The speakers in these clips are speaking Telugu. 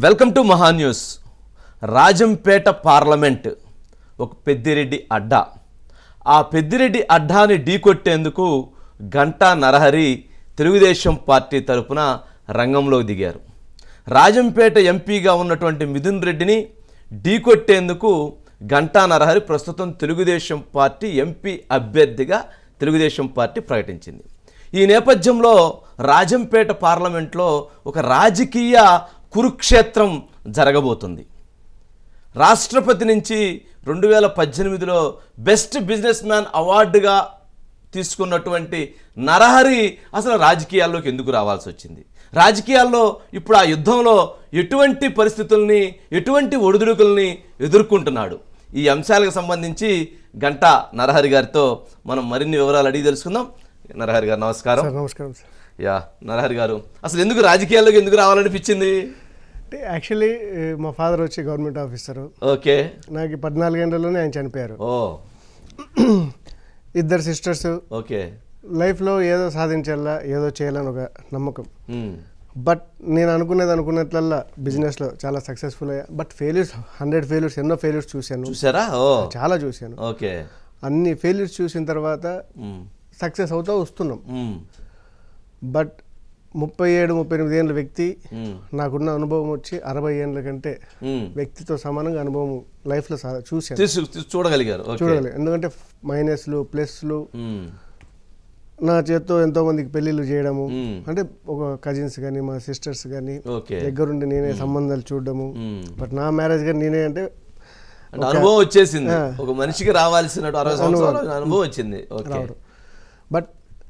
Welcome to Maha news Rajampet parliament ఒక పెద్దిరెడ్డి అడ్డా ఆ పెద్దిరెడ్డి అడ్డాని ఢీకొట్టేందుకు గంటా నరహరి తెలుగుదేశం పార్టీ తరపున రంగంలోకి దిగారు రాజంపేట ఎంపీగా ఉన్నటువంటి మిథున్ రెడ్డిని ఢీకొట్టేందుకు గంటా నరహరి ప్రస్తుతం తెలుగుదేశం పార్టీ ఎంపీ అభ్యర్థిగా తెలుగుదేశం పార్టీ ప్రకటించింది ఈ నేపథ్యంలో రాజంపేట పార్లమెంట్లో ఒక రాజకీయ కురుక్షేత్రం జరగబోతుంది రాష్ట్రపతి నుంచి రెండు వేల పద్దెనిమిదిలో బెస్ట్ బిజినెస్ మ్యాన్ అవార్డుగా తీసుకున్నటువంటి నరహరి అసలు రాజకీయాల్లోకి ఎందుకు రావాల్సి వచ్చింది రాజకీయాల్లో ఇప్పుడు ఆ యుద్ధంలో ఎటువంటి పరిస్థితుల్ని ఎటువంటి ఒడిదుడుకుల్ని ఎదుర్కొంటున్నాడు ఈ అంశాలకు సంబంధించి గంటా నరహరి గారితో మనం మరిన్ని వివరాలు అడిగి తెలుసుకుందాం నరహరి గారు నమస్కారం సార్ నమస్కారం సార్ యా నరహరి గారు అసలు ఎందుకు రాజకీయాల్లోకి ఎందుకు రావాలనిపించింది అంటే యాక్చువల్లీ మా ఫాదర్ వచ్చి గవర్నమెంట్ ఆఫీసరు ఓకే నాకు ఈ పద్నాలుగేళ్లలోనే ఆయన చనిపోయారు ఓ ఇద్దరు సిస్టర్స్ ఓకే లైఫ్లో ఏదో సాధించాలా ఏదో చేయాలని ఒక నమ్మకం మ్మ్. బట్ నేను అనుకునేది అనుకున్నట్లల్లా బిజినెస్లో చాలా సక్సెస్ఫుల్ అయ్యా బట్ ఫెయిల్యూర్స్ హండ్రెడ్ ఫెయిల్యూర్స్ ఎన్నో ఫెయిల్యూర్స్ చూశాను చూసారా ఓ చాలా చూశాను ఓకే అన్ని ఫెయిల్యూర్స్ చూసిన తర్వాత మ్మ్. సక్సెస్ అవుతూ వస్తున్నాం మ్మ్. బట్ ముప్పై ఏడు ముప్పై ఎనిమిది ఏళ్ళ వ్యక్తి మ్మ్. నాకున్న అనుభవం వచ్చి అరవై ఏళ్ళ కంటే మ్మ్. వ్యక్తితో సమానంగా అనుభవం లైఫ్లో సా- చూశాను తీసు తీసు- చూడగలిగారు ఓకే చూడగలి ఎందుకంటే మైనస్లు ప్లస్లు మ్మ్. నా చేత్తో ఎంతో మందికి పెళ్లిళ్ళు చేయడము మ్మ్. అంటే ఒక కజిన్స్ కానీ మా సిస్టర్స్ కానీ ఓకే దగ్గరుండి నేనే సంబంధాలు చూడడము మ్మ్. బట్ నా మ్యారేజ్ కానీ నేనే అంటే అంటే అనుభవం వచ్చేసింది ఒక మనిషికి రావాల్సిన అరవై సంవత్సరాల అనుభవం వచ్చింది ఓకే రావడం బట్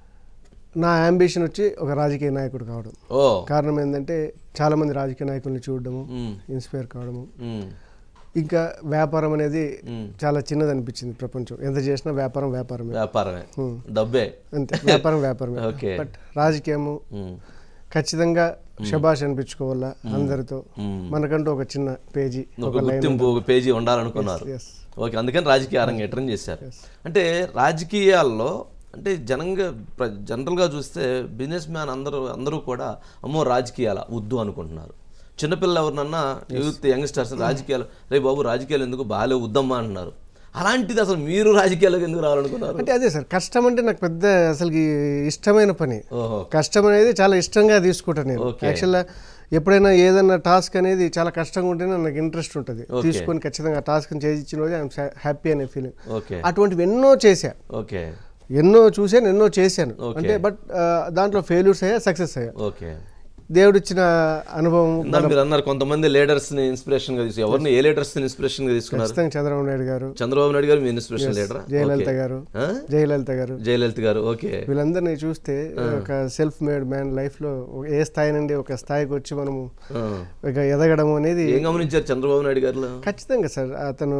నా అంబిషన్ వచ్చి ఒక రాజకీయ నాయకుడు కావడం ఓ కారణం ఏంటంటే చాలా మంది రాజకీయ నాయకుల్ని చూడడము మ్మ్. ఇన్స్పైర్ కావడము మ్మ్. ఇంకా వ్యాపారం అనేది మ్మ్. చాలా చిన్నది అనిపించింది ప్రపంచం ఎంత చేసినా వ్యాపారం వ్యాపారమే వ్యాపారమే మ్మ్. డబ్బే అంతే వ్యాపారం వ్యాపారమే ఓకే. బట్ రాజకీయము మ్మ్. ఖచ్చితంగా శబాష్ అనిపించుకోవాలా అందరితో మ్మ్. మనకంటూ ఒక చిన్న పేజీ ఒక ఒక లైన్ గుర్తింపు ఒక పేజీ ఉండాలనుకున్నారు ఎస్ ఓకే అందుకని రాజకీయ అరంగేట్రం చేశారు అంటే రాజకీయాల్లో అంటే జనంగా ప్ర- జనరల్గా చూస్తే బిజినెస్ మ్యాన్ అందరూ అందరూ కూడా అమ్మో రాజకీయాల వద్దు అనుకుంటున్నారు చిన్నపిల్లలు ఎవరినన్నా యూత్ యంగ్స్టర్స్ రాజకీయాలు రే బాబు రాజకీయాలు ఎందుకు బాగాలే వద్దమ్మా అంటున్నారు అలాంటిది అసలు మీరు రాజకీయాలకు ఎందుకు రావాలనుకున్నారు అంటే అదే సార్ కష్టం అంటే నాకు పెద్ద అసలుకి ఇష్టమైన పని ఓహో కష్టం అనేది చాలా ఇష్టంగా తీసుకుంటాను నేను Okay. యాక్చువల్గా ఎప్పుడైనా ఏదైనా టాస్క్ అనేది చాలా కష్టంగా ఉంటేనే నాకు ఇంట్రెస్ట్ ఉంటుంది Okay. తీసుకొని ఖచ్చితంగా ఆ టాస్క్ని చేయించిన రోజు ఐఎమ్ హ్యాపీ అనే ఫీలింగ్ ఓకే అటువంటివి ఎన్నో చేశా ఓకే ఎన్నో చూశాను ఎన్నో చేశాను Okay. అంటే బట్ దాంట్లో ఫెయిల్యూర్స్ అయ్యా సక్సెస్ అయ్యా ఓకే దేవుడిచ్చిన అనుభవం ఇందాక మీరు అన్నారు కొంతమంది లీడర్స్ ని ఇన్స్పిరేషన్ గా తీసుకు ఎవరిని ఏ లీడర్స్ ని ఇన్స్పిరేషన్ గా తీసుకున్నారు ఖచ్చితంగా చంద్రబాబు నాయుడు గారు చంద్రబాబు నాయుడు గారు మీ ఇన్స్పిరేషన్ లీడరా జయలలిత గారు జయలలిత గారు జయలలిత గారు ఓకే వీళ్ళందరినీ చూస్తే ఒక సెల్ఫ్ మేడ్ మ్యాన్ లైఫ్ లో ఏ స్థాయి నుండి ఒక స్థాయికి వచ్చి మనము ఆ. ఇక ఎదగడం అనేది ఏం గమనించారు చంద్రబాబు నాయుడు గారిలో ఖచ్చితంగా సార్ అతను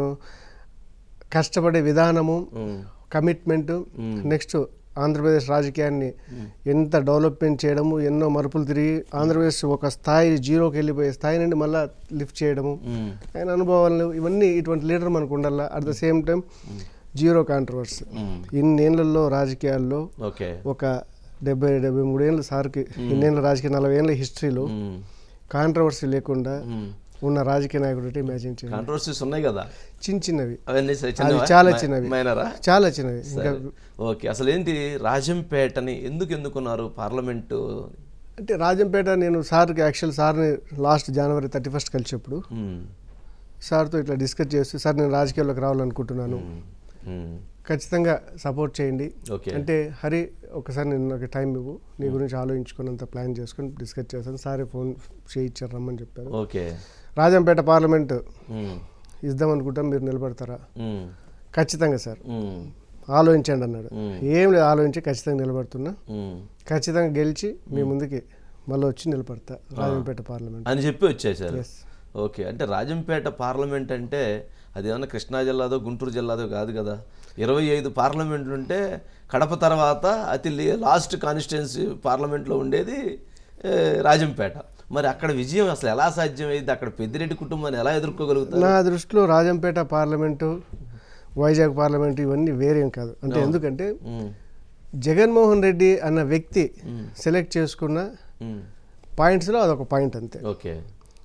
కష్టపడే విధానము ఉమ్, కమిట్మెంట్ నెక్స్ట్ ఆంధ్రప్రదేశ్ రాజకీయాన్ని ఎంత డెవలప్మెంట్ చేయడము ఎన్నో మరుపులు తిరిగి ఆంధ్రప్రదేశ్ ఒక స్థాయి జీరోకి వెళ్ళిపోయే స్థాయి నుండి మళ్ళీ లిఫ్ట్ చేయడము ఉమ్, ఆయన అనుభవాలు ఇవన్నీ ఇటువంటి లీడర్ మనకు ఉండాలా at the same time zero controversy um, ఇన్నేళ్లలో రాజకీయాల్లో ఓకే ఒక డెబ్బై డెబ్బై మూడేళ్ళ సార్కి ఇన్నేళ్ళ రాజకీయ నలభై ఏళ్ళ హిస్టరీలో ఉమ్, కాంట్రవర్సీ లేకుండా ఉమ్. ఉన్న రాజకీయ నాయకుడు అంటే ఇమాజిన్ చేయండి కాంట్రవర్సీస్ ఉన్నాయి కదా చిన్న చిన్నవి అవన్నీ సరే అది చిన్నవా? చాలా మై- చిన్నవి మైనరా చాలా చిన్నవి ఇంకా ఓకే అసలు ఏంటి రాజంపేటని ఎందుకు ఎన్నుకున్నారు పార్లమెంటు అంటే రాజంపేట నేను సార్కి యాక్చువల్ సార్ని లాస్ట్ జనవరి థర్టీ ఫస్ట్ కలిసేప్పుడు ఉమ్, సార్తో ఇట్లా డిస్కస్ చేస్తూ సార్ నేను రాజకీయాల్లోకి రావాలనుకుంటున్నాను ఉమ్, ఉమ్, ఖచ్చితంగా సపోర్ట్ చేయండి ఓకే అంటే హరి ఒకసారి నేను నాకు టైం ఇవ్వు నీ గురించి ఆలోచించుకున్నంత ప్లాన్ చేసుకొని డిస్కస్ చేస్తాను సారే ఫోన్ చేయించారు రమ్మని చెప్పారు ఓకే రాజంపేట పార్లమెంట్ ఉమ్, ఇద్దాం అనుకుంటాం మీరు నిలబడతారా ఉమ్, ఖచ్చితంగా సార్ ఉమ్, ఆలోచించండి అన్నాడు మ్మ్. ఏం లేదు ఆలోచించి ఖచ్చితంగా నిలబడుతున్నా ఉమ్. ఖచ్చితంగా గెలిచి మీ ముందుకి మళ్ళీ వచ్చి నిలబడతా రాజంపేట పార్లమెంట్ అని చెప్పి వచ్చేసారు ఎస్ ఓకే అంటే రాజంపేట పార్లమెంట్ అంటే అది ఏమన్నా కృష్ణా జిల్లాదో గుంటూరు జిల్లాదో కాదు కదా ఇరవై ఐదు పార్లమెంట్లు ఉంటే కడప తర్వాత అతి లే- లాస్ట్ కాన్స్టిట్యున్సీ పార్లమెంట్లో ఉండేది ఏ, రాజంపేట మరి అక్కడ విజయం అసలు ఎలా సాధ్యమైంది అక్కడ పెద్దిరెడ్డి కుటుంబాన్ని ఎలా ఎదుర్కోగలుగుతారు నా దృష్టిలో రాజంపేట పార్లమెంటు వైజాగ్ పార్లమెంటు ఇవన్నీ వేరేం కాదు అంటే ఎందుకంటే ఉమ్, జగన్మోహన్ రెడ్డి అన్న వ్యక్తి సెలెక్ట్ చేసుకున్న ఉమ్, పాయింట్స్లో అదొక పాయింట్ అంతే ఓకే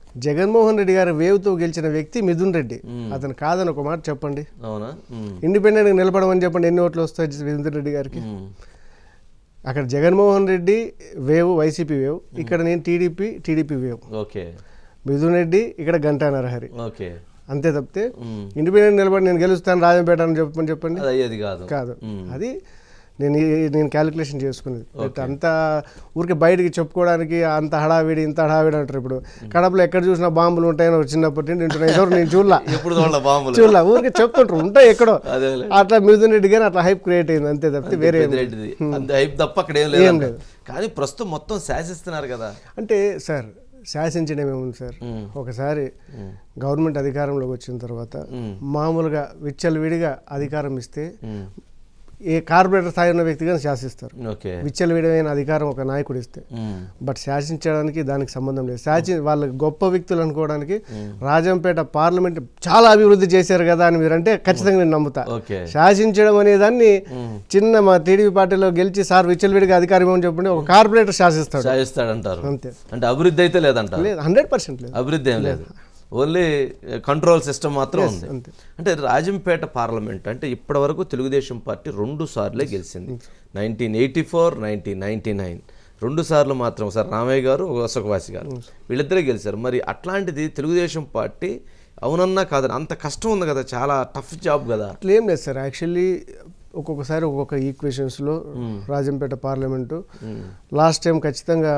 జగన్మోహన్ రెడ్డి గారి వేవ్తో గెలిచిన వ్యక్తి మిథున్ రెడ్డి అతను కాదని ఒక మాట చెప్పండి అవునా ఉమ్, ఇండిపెండెంట్గా నిలబడమని చెప్పండి ఎన్ని ఓట్లు వస్తాయి మిథున్ రెడ్డి గారికి ఉమ్, అక్కడ Jaganmohan Reddy wave YCP wave ఇక్కడ నేను TDP TDP wave okay Mithun Reddy ఇక్కడ గంటా నరహరి ఓకే అంతే తప్పితే ఉమ్, ఇండిపెండెంట్ నిలబడి నేను గెలుస్తాను రాజంపేట అని చెప్పని చెప్పండి అది అయ్యేది కాదు కాదు ఉమ్, అది నేను ఈ- నేను క్యాలిక్యులేషన్ చేసుకునేది బట్ అంత ఊరికి బయటికి చెప్పుకోవడానికి అంత హడావిడి ఇంత హడావిడి అంటారు ఇప్పుడు కడపలో ఎక్కడ చూసినా బాంబులు ఉంటాయని ఒక చిన్నప్పటి నుండి వింటున్నా ఎవరు నేను చూడలా ఎప్పుడు వాళ్ళ బాంబులు చూడలా ఊరికి చెప్తుంటారు ఉంటాయి ఎక్కడో అదేలే అట్లా మిథున్ రెడ్డి కానీ అట్లా హైప్ క్రియేట్ అయింది అంతే తప్పితే వేరే ఏం లేదు. పెద్దిరెడ్డిది అంత హైప్ తప్ప అక్కడ ఏం లేదు కానీ ప్రస్తుతం మొత్తం శాసిస్తున్నారు కదా అంటే సార్ శాసించడం ఏముంది సార్ ఉమ్, ఒకసారి ఉమ్, గవర్నమెంట్ అధికారంలోకి వచ్చిన తర్వాత ఉమ్, మామూలుగా విచ్చలవిడిగా అధికారం ఇస్తే ఉమ్, ఏ కార్పొరేటర్ స్థాయి ఉన్న వ్యక్తిగా శాసిస్తారు ఓకే విచ్చలవిడమైన అధికారం ఒక నాయకుడు ఇస్తే ఉమ్, బట్ శాసించడానికి దానికి సంబంధం లేదు శాసి వాళ్ళ గొప్ప వ్యక్తులు అనుకోవడానికి రాజంపేట పార్లమెంట్ చాలా అభివృద్ధి చేశారు కదా అని మీరంటే ఖచ్చితంగా నేను నమ్ముతా ఓకే శాసించడం అనేదాన్ని ఉమ్, చిన్న మా టీడీపీ పార్టీలో గెలిచి సార్ విచ్చలవిడిగా అధికారం ఏమని చెప్పండి ఒక కార్పొరేటర్ శాసిస్తాడు శాసిస్తాడంటారు అంతే అంటే అభివృద్ధి అయితే లేదంటారు లేదు హండ్రెడ్ పర్సెంట్ లేదు అభివృద్ధి ఏం లేదు ఓన్లీ కంట్రోల్ సిస్టమ్ మాత్రం ఉంది అంతే అంటే రాజంపేట పార్లమెంట్ అంటే ఇప్పటి వరకు తెలుగుదేశం పార్టీ రెండు సార్లే గెలిచింది nineteen eighty four nineteen ninety nine రెండు సార్లు మాత్రం ఒకసారి రామయ్య గారు ఒక అశోకవాసి గారు వీళ్ళిద్దరే గెలిచారు మరి అట్లాంటిది తెలుగుదేశం పార్టీ అవునన్నా కాదని అంత కష్టం ఉంది కదా చాలా టఫ్ జాబ్ కదా అట్లా ఏం లేదు సార్ యాక్చువల్లీ ఒక్కొక్కసారి ఒక్కొక్క ఈక్వేషన్స్లో రాజంపేట పార్లమెంటు లాస్ట్ టైం ఖచ్చితంగా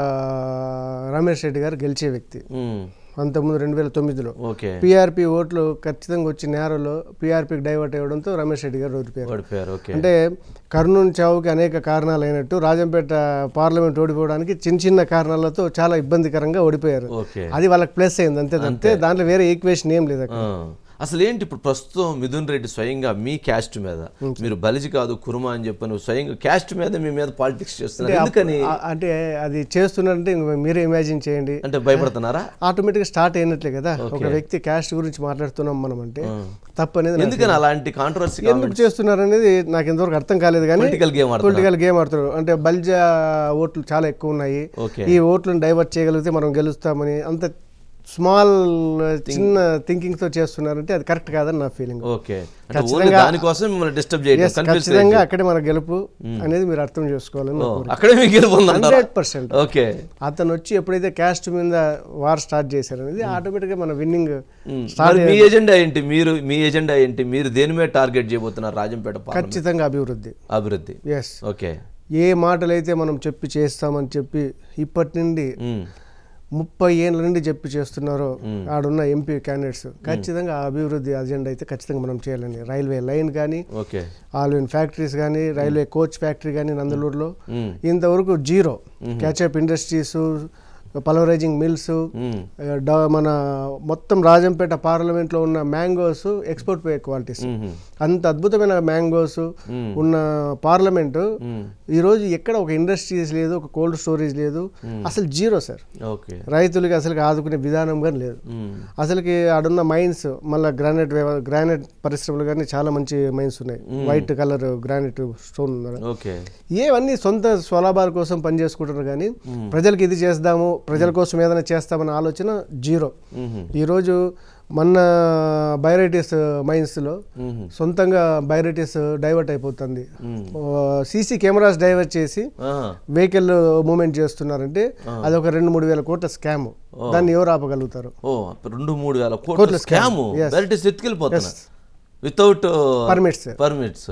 రమేష్ రెడ్డి గారు గెలిచే వ్యక్తి ఉమ్, అంతకుముందు రెండు వేల తొమ్మిదిలో ఓకే పీఆర్పీ ఓట్లు ఖచ్చితంగా వచ్చి నేరలో పీఆర్పీకి డైవర్ట్ అవ్వడంతో రమేష్ రెడ్డి గారు ఓడిపోయారు ఓడిపోయారు ఓకే అంటే కర్నూలు చావుకి అనేక కారణాలు అయినట్టు రాజంపేట పార్లమెంట్ ఓడిపోవడానికి చిన్న చిన్న కారణాలతో చాలా ఇబ్బందికరంగా ఓడిపోయారు ఓకే అది వాళ్ళకి ప్లస్ అయింది అంతే తప్పితే దాంట్లో వేరే ఈక్వేషన్ ఏం లేదు అక్కడ ఆ. అసలు ఏంటి ఇప్పుడు ప్రస్తుతం మిథున్ రెడ్డి స్వయంగా మీ క్యాస్ట్ మీద మీరు బలిజి కాదు కురుమా అని చెప్పి నువ్వు స్వయంగా క్యాస్ట్ మీద మీ మీద పాలిటిక్స్ చేస్తున్నారు ఎందుకని ఆ- అంటే అది చేస్తున్నారంటే ఇంక మీరే ఇమాజిన్ చేయండి అంటే భయపడుతున్నారా ఆటోమేటిక్గా స్టార్ట్ అయినట్లే కదా ఒక వ్యక్తి క్యాస్ట్ గురించి మాట్లాడుతున్నాం మనం అంటే తప్పు అనేది నాకు ఎందుకని అలాంటి కాంట్రవర్సీ ఎందుకు చేస్తున్నారు అనేది నాకు ఇంతవరకు అర్థం కాలేదు కానీ పొలిటికల్ గేమ్ ఆడుతున్నారు పొలిటికల్ గేమ్ ఆడుతున్నారు అంటే బల్జా ఓట్లు చాలా ఎక్కువ ఉన్నాయి ఓకే ఈ ఓట్లను డైవర్ట్ చేయగలిగితే మనం గెలుస్తామని అంత స్మాల్ చిన్న థింకింగ్ తో చేస్తున్నారంటే అది కరెక్ట్ కాదని నా ఫీలింగ్ ఓకే అంటే ఓన్లీ దానికోసం మిమ్మల్ని డిస్టర్బ్ చేయడం కన్ఫ్యూజ్ ఖచ్చితంగా అక్కడే మన గెలుపు అనేది మీరు అర్థం చేసుకోవాలని నా కోరిక. అక్కడే మీకు గెలుపొందంటారా హండ్రెడ్ పర్సెంట్ ఓకే అతను వచ్చి ఎప్పుడైతే క్యాస్ట్ మీద వార్ స్టార్ట్ చేశారనేది ఆటోమేటిక్గా మన విన్నింగ్ మరి మీ ఎజెండా ఏంటి మీరు మీ ఎజెండా ఏంటి మీరు దేని మీద టార్గెట్ చేయబోతున్నారు రాజంపేట పార్లమెంట్ ఖచ్చితంగా అభివృద్ధి అభివృద్ధి ఎస్ ఓకే ఏ మాటలైతే మనం చెప్పి చేస్తామని చెప్పి ఇప్పటి నుండి ఉమ్, ముప్పై ఏళ్ళ నుండి చెప్పి చేస్తున్నారో ఆడున్న ఎంపీ క్యాండిడేట్స్ ఖచ్చితంగా ఆ అభివృద్ధి అజెండా అయితే ఖచ్చితంగా మనం చేయాలండి రైల్వే లైన్ కానీ ఓకే ఆల్విన్ ఫ్యాక్టరీస్ కానీ రైల్వే కోచ్ ఫ్యాక్టరీ కానీ నందలూరులో ఉమ్, ఇంతవరకు zero ketchup industries pulverizing mills um, మన మొత్తం రాజంపేట పార్లమెంట్లో ఉన్న mangoes export pay qualities um, అంత అద్భుతమైన మ్యాంగోస్ ఉమ్, ఉన్న పార్లమెంటు ఉమ్, ఈరోజు ఎక్కడ ఒక ఇండస్ట్రీస్ లేదు ఒక కోల్డ్ స్టోరేజ్ లేదు అసలు జీరో సార్ ఓకే రైతులకి అసలు ఆదుకునే విధానం కానీ లేదు ఉమ్, అసలుకి ఆడున్న మైన్స్ మళ్ళీ గ్రానైట్ వ్యవ- గ్రానైట్ పరిశ్రమలు కానీ చాలా మంచి మైన్స్ ఉన్నాయి వైట్ కలర్ గ్రానైట్ స్టోన్ ఉన్నారు ఓకే ఏవన్నీ సొంత స్వలాభాల కోసం పనిచేసుకుంటున్నారు కానీ ప్రజలకి ఇది చేద్దాము ప్రజల కోసం ఏదైనా చేస్తామన్న ఆలోచన జీరో ఉమ్, ఈరోజు మన బైరైటీస్ మైన్స్లో ఉమ్, సొంతంగా బైరైటీస్ డైవర్ట్ అయిపోతుంది ఉమ్. సీసీ కెమెరాస్ డైవర్ట్ చేసి ఆహా, వెహికల్ మూవ్మెంట్ చేస్తున్నారంటే అది ఒక రెండు మూడు వేల కోట్ల స్కామ్ దాన్ని ఎవరు ఆపగలుగుతారు ఓ రెండు మూడు వేల కోట్ల స్కామ్ వెరైటీస్ ఎత్తుకెళ్ళిపోతున్నా వితౌట్ పర్మిట్స్ పర్మిట్స్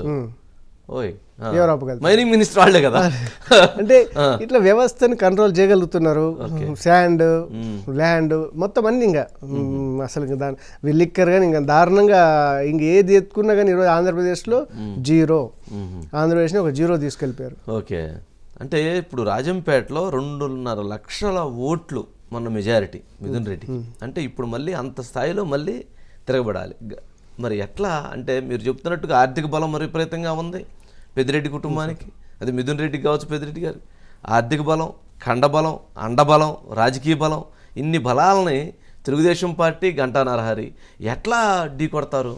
ఓయ్ ఆ. ఎవరు ఆపగలుగుతారు మైనింగ్ మినిస్టర్ వాళ్ళే కదా అంటే ఇట్లా వ్యవస్థని కంట్రోల్ చేయగలుగుతున్నారు శాండ్ ల్యాండ్ మొత్తం అన్ని ఇంకా మ్, అసలు ఇంకా దాని లిక్కర్ కానీ ఇంకా దారుణంగా ఇంక ఏది ఎత్తుకున్నా కానీ ఈరోజు ఆంధ్రప్రదేశ్లో జీరో మ్మ్. ఆంధ్రప్రదేశ్ని ఒక జీరో తీసుకెళ్ళిపోయారు ఓకే అంటే ఇప్పుడు రాజంపేటలో రెండున్నర లక్షల ఓట్లు మన మెజారిటీ మిథున్ రెడ్డి అంటే ఇప్పుడు మళ్ళీ అంత స్థాయిలో మళ్ళీ తిరగబడాలి గ- మరి ఎట్లా అంటే మీరు చెప్తున్నట్టుగా ఆర్థిక బలం మరి విపరీతంగా ఉంది పెద్దిరెడ్డి కుటుంబానికి అది మిథున్ రెడ్డి కావచ్చు పెద్దిరెడ్డి గారు ఆర్థిక బలం ఖండబలం అండబలం రాజకీయ బలం ఇన్ని బలాలని తెలుగుదేశం పార్టీ గంటా నరహరి ఎట్లా ఢీ కొడతారు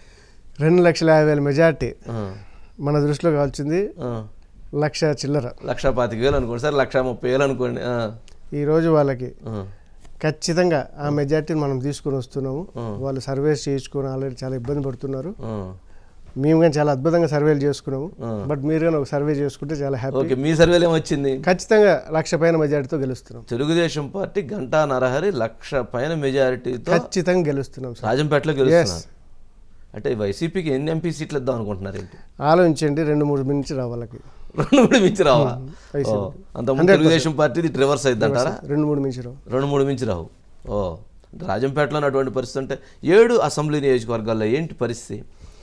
రెండు లక్షల యాభై వేల మెజార్టీ ఆ, మన దృష్టిలో కావాల్సింది ఆ. లక్ష చిల్లర లక్ష పాతిక వేలు అనుకోండి సార్ లక్ష ముప్పై వేలు అనుకోండి ఆ, ఈరోజు వాళ్ళకి ఆ. ఖచ్చితంగా ఆ మెజార్టీని మనం తీసుకొని వస్తున్నాము వాళ్ళు సర్వేస్ చేయించుకొని ఆల్రెడీ చాలా ఇబ్బంది పడుతున్నారు ఆ. మేము కానీ చాలా అద్భుతంగా సర్వేలు చేసుకున్నాము బట్ మీరు కానీ ఒక సర్వే చేసుకుంటే చాలా హ్యాపీ ఓకే మీ సర్వేలో ఏమొచ్చింది ఖచ్చితంగా లక్ష పైన మెజార్టీతో గెలుస్తున్నాం తెలుగుదేశం పార్టీ గంటా నరహరి లక్ష పైన మెజారిటీతో ఖచ్చితంగా గెలుస్తున్నాం సార్ రాజంపేటలో గెలుస్తున్నారు అంటే వైసీపీకి ఎన్ని ఎంపీ సీట్లు ఇద్దాం అనుకుంటున్నారు ఏంటి ఆలోచించండి రెండు మూడు మించి రా వాళ్ళకి రెండు మూడు మించి రావా ఓ, అంతకుముందు తెలుగుదేశం పార్టీ రివర్స్ అయింది అంటారా రెండు మూడు మించి రావు రెండు మూడు మించి రావు ఓ అంటే రాజంపేటలో అటువంటి పరిస్థితి అంటే ఏడు అసెంబ్లీ నియోజకవర్గాల్లో ఏంటి పరిస్థితి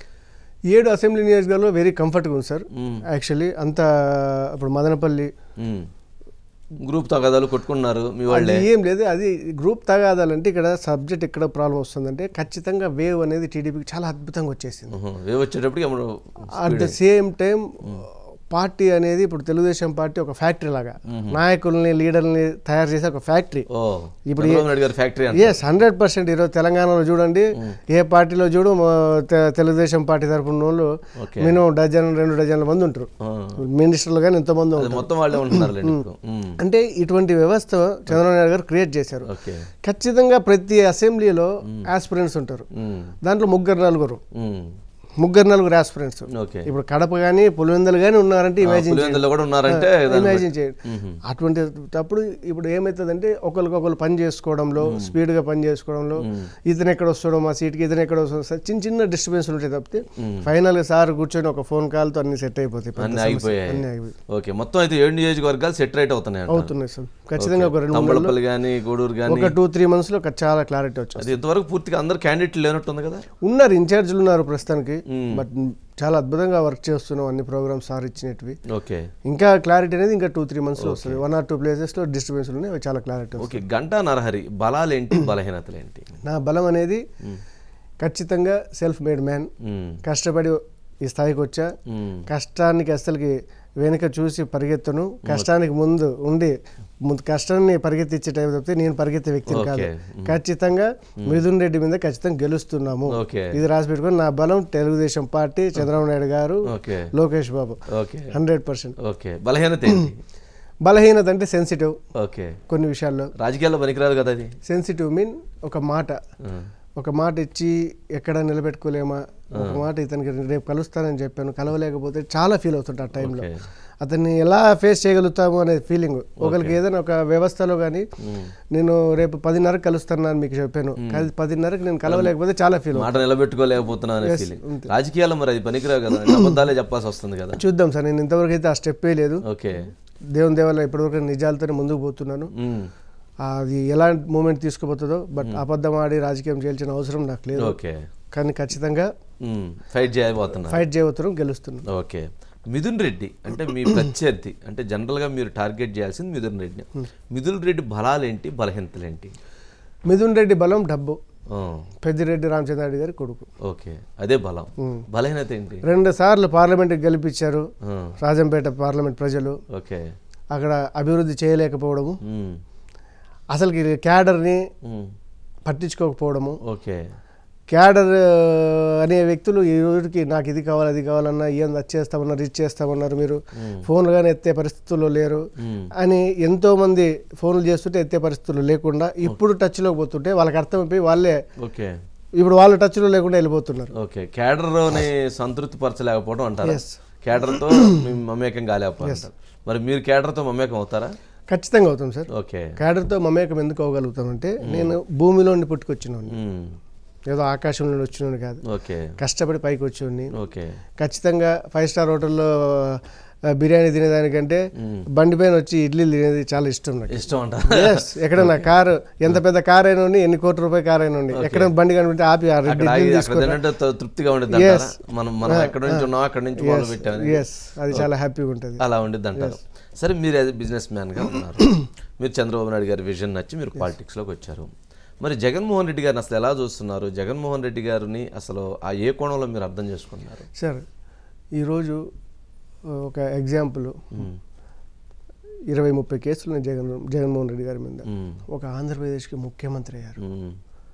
ఏడు అసెంబ్లీ నియోజకవర్గంలో వెరీ కంఫర్ట్గా ఉంది సార్ యాక్చువల్లీ అంత ఇప్పుడు మదనపల్లి ఉమ్. గ్రూప్ తగాదాలు కొట్టుకున్నారు మీ వాళ్ళే అది ఏం లేదు అది గ్రూప్ తగాదాలంటే ఇక్కడ సబ్జెక్ట్ ఎక్కడ ప్రాబ్లం వస్తుందంటే ఖచ్చితంగా వేవ్ అనేది టీడీపీకి చాలా అద్భుతంగా వచ్చేసింది ఉహు. వేవ్ వచ్చేటప్పటికి ఏమో at the same time party అనేది ఇప్పుడు తెలుగుదేశం పార్టీ ఒక ఫ్యాక్టరీ లాగా నాయకుల్ని లీడర్ని తయారు చేసే ఒక ఫ్యాక్టరీ ఓ ఇప్పుడు చంద్రబాబు నాయుడు గారి ఫ్యాక్టరీ అంట ఎస్ హండ్రెడ్ పర్సెంట్ ఈరోజు తెలంగాణలో చూడండి ఏ పార్టీలో చూడు మా తె- తెలుగుదేశం పార్టీ తరపున వాళ్ళు ఓకే. మినిమం డజన్ రెండు డజన్ల మంది ఉంటారు ఆ. మినిస్టర్లు కానీ ఎంతమంది అది ఉంటారు మొత్తం వాళ్ళే ఉంటున్నారు ఇప్పుడు ఉమ్. అంటే ఇటువంటి వ్యవస్థ చంద్రబాబు నాయుడు గారు క్రియేట్ చేశారు ఓకే ఖచ్చితంగా ప్రతి అసెంబ్లీలో ఆస్పిరెంట్స్ ఉంటారు ఉమ్. దాంట్లో ముగ్గురు నలుగురు ఉమ్. ముగ్గురు నలుగురు ఆస్పిరెంట్స్ ఓకే ఇప్పుడు కడప కానీ పులివెందులు కానీ ఉన్నారంటే ఇమాజిన్ పులివెందులో కూడా ఉన్నారంటే దాన్ని ఇమాజిన్ చేయండి అటువంటి అప్పుడు ఇప్పుడు ఏమవుతుందంటే ఒకరికొకరు పని చేసుకోవడంలో స్పీడ్గా పని చేసుకోవడంలో ఇతను ఎక్కడ వస్తాడో మా సీట్కి ఇతను ఎక్కడ వస్తాడో సార్ చిన్న చిన్న డిస్టర్బెన్స్ ఉంటాయి తప్పితే ఫైనల్గా సార్ కూర్చొని ఒక ఫోన్ కాల్తో అన్ని సెట్ అయిపోతాయి పెద్ద అన్ని సమస్య. ఆగిపోయాయి అన్ని ఆగిపోయి ఓకే మొత్తం అయితే ఏడు నియోజకవర్గాలు సెట్ రైట్ అవుతున్నాయి అంట. అవుతున్నాయి సార్ ఖచ్చితంగా ఒక రెండు మూడు తంబళపల్లి కానీ గూడూరు కానీ ఒక టూ త్రీ మంత్స్లో చాలా క్లారిటీ వచ్చింది అది ఇంతవరకు పూర్తిగా అందరు క్యాండిడేట్లు లేనట్టుంది కదా ఉన్నారు ఇన్ఛార్జ్లు ఉన్నారు ప్రస్తుతానికి బట్ చాలా అద్భుతంగా వర్క్ చేస్తున్నాం అన్ని ప్రోగ్రామ్స్ సార్ ఇచ్చినవి ఓకే ఇంకా క్లారిటీ అనేది ఇంకా టూ త్రీ మంత్స్లో వస్తుంది వన్ ఆర్ టూ ప్లేసెస్లో డిస్టర్బెన్స్ ఉన్నాయి అవి చాలా క్లారిటీ ఓకే గంటా నరహరి బలాలేంటి బలహీనతలేంటి నా బలం అనేది ఖచ్చితంగా సెల్ఫ్ మేడ్ మ్యాన్ ఉమ్. కష్టపడి ఈ స్థాయికి వచ్చా ఉమ్. కష్టానికి అసలుకి వెనుక చూసి పరిగెత్తను కష్టానికి ముందు ఉండి ముందు కష్టాన్ని పరిగెత్తించే టైం తప్పితే నేను పరిగెత్తే వ్యక్తిని కాదు ఓకే. ఖచ్చితంగా మిథున్ రెడ్డి మీద ఖచ్చితంగా గెలుస్తున్నాము ఓకే ఇది రాసి పెట్టుకొని నా బలం Telugu Desam party Chandrababu Naidu garu okay Lokesh Babu okay hundred percent okay బలహీనత ఏంటి బలహీనత అంటే సెన్సిటివ్ ఓకే కొన్ని విషయాల్లో రాజకీయాల్లో పనికిరాదు కదా అది సెన్సిటివ్ మీన్ ఒక మాట ఉమ్. ఒక మాట ఇచ్చి ఎక్కడ నిలబెట్టుకోలేమా ఒక మాట ఇతనికి రేపు కలుస్తానని చెప్పాను కలవలేకపోతే చాలా ఫీల్ అవుతుంటా ఆ టైంలో ఓకే. అతన్ని ఎలా ఫేస్ చేయగలుగుతాము అనే ఫీలింగ్ ఒకరికి ఏదైనా ఒక వ్యవస్థలో కానీ నేను రేపు పదిన్నరకు కలుస్తాను అని మీకు చెప్పాను కానీ పదిన్నరకు నేను కలవలేకపోతే చాలా ఫీల్ మాట నిలబెట్టుకోలేకపోతున్నా అనే ఫీలింగ్ రాజకీయాల్లో మరి అది పనికిరావు కదా అబద్ధాలే చెప్పాల్సి వస్తుంది కదా చూద్దాం సార్ నేను ఇంతవరకు అయితే ఆ స్టెప్ లేదు ఓకే దేవుని దేవాలయం ఇప్పటివరకు నిజాలతోనే ముందుకు పోతున్నాను ఉమ్. అది ఎలాంటి మూమెంట్ తీసుకుపోతుందో బట్ అబద్ధం ఆడి రాజకీయం చేయాల్సిన అవసరం నాకు లేదు ఓకే కానీ ఖచ్చితంగా ఉమ్. ఫైట్ చేయబోతున్నారు ఫైట్ చేయబోతున్నాం గెలుస్తున్నాం ఓకే మిథున్ రెడ్డి అంటే మీ ప్రత్యర్థి అంటే జనరల్గా మీరు టార్గెట్ చేయాల్సింది మిథున్ రెడ్డి మిథున్ రెడ్డి బలాలేంటి బలహీనతలేంటి మిథున్ రెడ్డి బలం డబ్బు ఆ, పెద్దిరెడ్డి రామచంద్రారెడ్డి గారి కొడుకు ఓకే అదే బలం బలహీనత ఏంటి రెండు సార్లు పార్లమెంట్కి గెలిపించారు ఆ, రాజంపేట పార్లమెంట్ ప్రజలు ఓకే అక్కడ అభివృద్ధి చేయలేకపోవడము ఉమ్, అసలుకి క్యాడర్ని ఉమ్, పట్టించుకోకపోవడము ఓకే క్యాడర్ అనే వ్యక్తులు ఈ రోజుకి నాకు ఇది కావాలి అది కావాలన్నా ఏం అది చేస్తామన్నారు ఇది చేస్తామన్నారు మీరు ఫోన్లు కానీ ఎత్తే పరిస్థితుల్లో లేరు ఉమ్, అని ఎంతో మంది ఫోన్లు చేస్తుంటే ఎత్తే పరిస్థితులు లేకుండా ఇప్పుడు టచ్లోకి పోతుంటే వాళ్ళకి అర్థమైపోయి వాళ్ళే ఓకే ఇప్పుడు వాళ్ళు టచ్లో లేకుండా వెళ్ళిపోతున్నారు ఓకే క్యాడర్లోని సంతృప్తి పరచలేకపోవడం అంటారు Yes. క్యాడర్తో మీ మమేకం కాలేకపోతారు మరి మీరు క్యాడర్తో మమేకం అవుతారా ఖచ్చితంగా అవుతాం సార్ ఓకే క్యాడర్తో మమేకం ఎందుకు అవ్వగలుగుతామంటే నేను భూమిలోని పుట్టుకొచ్చినాను ఉమ్, ఏదో ఆకాశం నుండి వచ్చినాను కాదు ఓకే కష్టపడి పైకి వచ్చి ఓకే ఖచ్చితంగా ఫైవ్ స్టార్ హోటల్లో ఆ, బిర్యానీ తినేదానికంటే బండి పైన వచ్చి ఇడ్లీ తినేది చాలా ఇష్టం నాకు ఇష్టం అంట ఎస్ ఎక్కడన్నా కారు ఎంత పెద్ద కార్ అయినా ఉండి ఎన్ని కోట్ల రూపాయల కార్ అయినా ఉండి ఎక్కడ బండి కనిపితే ఆపి ఆ రెండు అక్కడ ఇడ్లీలు ఆగి తీసుకో అక్కడ తినంటే త- తృప్తిగా ఉండిద్ది అంటారా మనం మనం ఎక్కడ నుంచి ఉన్నాం అక్కడ నుంచి మొదలు పెట్టాము ఎస్ అది చాలా హ్యాపీగా ఉంటుంది అలా ఉండిద్ది అంటారు సరే మీరు యాజ్ బిజినెస్ మ్యాన్గా ఉన్నారు మీరు చంద్రబాబు నాయుడు గారి విజన్ నచ్చి మీరు పాలిటిక్స్లోకి వచ్చారు మరి జగన్మోహన్ రెడ్డి గారిని అసలు ఎలా చూస్తున్నారు జగన్మోహన్ రెడ్డి గారిని అసలు ఆ ఏ కోణంలో మీరు అర్థం చేసుకున్నారు సార్ ఈరోజు ఒక ఎగ్జాంపుల్ ఉమ్, ఇరవై ముప్పై కేసులు ఉన్నాయి జగన్ జగన్మోహన్ రెడ్డి గారి మీద ఉమ్, ఒక ఆంధ్రప్రదేశ్కి ముఖ్యమంత్రి అయ్యారు ఉమ్,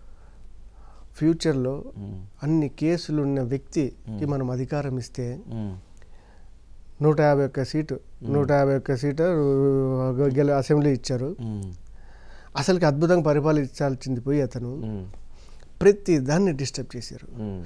ఫ్యూచర్లో ఉమ్, అన్ని కేసులు ఉన్న వ్యక్తికి మనం అధికారం ఇస్తే ఉమ్, నూట యాభై ఒక్క సీటు నూట యాభై ఒక్క సీటు గెల అసెంబ్లీ ఇచ్చారు ఉమ్, అసలుకి అద్భుతంగా పరిపాలించాల్సింది పోయి అతను ఉమ్, ప్రతి దాన్ని డిస్టర్బ్ చేశారు ఉమ్,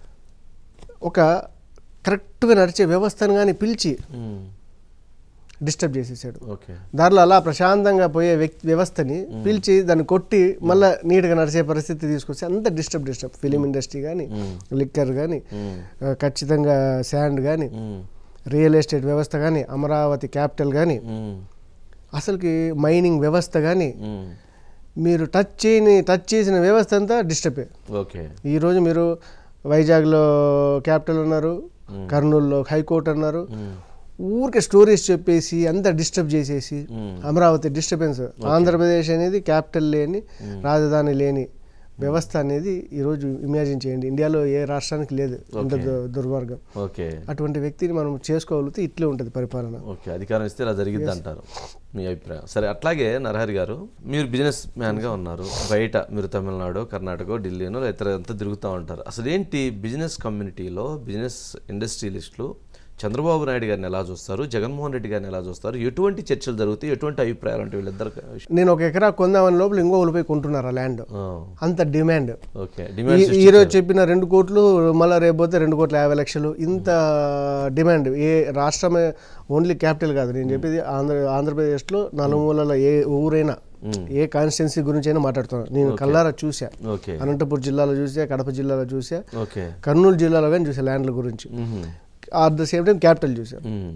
ఒక కరెక్ట్గా నడిచే వ్యవస్థను కానీ పిలిచి ఉమ్, డిస్టర్బ్ చేసేసాడు ఓకే దారిలో అలా ప్రశాంతంగా పోయే వ్యక్తి వ్యవస్థని పిలిచి దాన్ని కొట్టి మళ్ళీ నీట్గా నడిచే పరిస్థితి తీసుకొచ్చి అంత డిస్టర్బ్ డిస్టర్బ్ ఫిలిం ఇండస్ట్రీ కానీ లిక్కర్ కానీ ఉమ్, ఖచ్చితంగా శాండ్ కానీ ఉమ్, రియల్ ఎస్టేట్ వ్యవస్థ కానీ అమరావతి క్యాపిటల్ కానీ ఉమ్, అసలుకి మైనింగ్ వ్యవస్థ కానీ ఉమ్, మీరు టచ్ చేయని టచ్ చేసిన వ్యవస్థ అంతా డిస్టర్బే ఓకే ఈరోజు మీరు వైజాగ్లో క్యాపిటల్ ఉన్నారు కర్నూలులో హైకోర్టు అన్నారు ఉమ్, ఊరికే స్టోరీస్ చెప్పేసి అంతా డిస్టర్బ్ చేసేసి ఉమ్, అమరావతి డిస్టర్బెన్స్ ఆంధ్రప్రదేశ్ అనేది క్యాపిటల్ లేని రాజధాని లేని వ్యవస్థ అనేది ఈరోజు ఇమాజిన్ చేయండి ఇండియాలో ఏ రాష్ట్రానికి లేదు ఇంత దు- దుర్మార్గం ఓకే అటువంటి వ్యక్తిని మనం చేసుకోగలిగితే ఇట్లే ఉంటుంది పరిపాలన ఓకే అధికారం ఇస్తే ఇలా జరిగిద్ది అంటారు మీ అభిప్రాయం సరే అట్లాగే నరహరి గారు మీరు బిజినెస్ మ్యాన్గా ఉన్నారు బయట మీరు తమిళనాడు కర్ణాటక ఢిల్లీనో ఇతర అంతా తిరుగుతూ ఉంటారు అసలు ఏంటి బిజినెస్ కమ్యూనిటీలో బిజినెస్ ఇండస్ట్రియలిస్టులు చంద్రబాబు నాయుడు గారిని ఎలా చూస్తారు జగన్మోహన్ రెడ్డి గారిని ఎలా చూస్తారు ఎటువంటి చర్చలు జరుగుతాయి ఎటువంటి అభిప్రాయాలు అంటే వీళ్ళిద్దరు నేను ఒక ఎకరా కొందామని లోపల ఇంకో పోయి కొంటున్నారు ఆ ల్యాండ్ అంత డిమాండ్ ఓకే డిమాండ్ ఈ- ఈ రోజు చెప్పిన రెండు కోట్లు మళ్ళీ రేపు పోతే రెండు కోట్ల యాభై లక్షలు ఇంత డిమాండ్ ఏ రాష్ట్రమే ఓన్లీ క్యాపిటల్ కాదు నేను చెప్పేది ఆంధ్ర ఆంధ్రప్రదేశ్లో నలుమూలల ఏ ఊరైనా ఏ కాన్స్టిట్యున్సీ గురించి అయినా మాట్లాడుతున్నాను నేను కల్లారా చూసా ఓకే అనంతపూర్ జిల్లాలో చూసా కడప జిల్లాలో చూసా ఓకే కర్నూలు జిల్లాలో కానీ చూసా ల్యాండ్ల గురించి hmm. At the same time capital చూసా మ్మ్.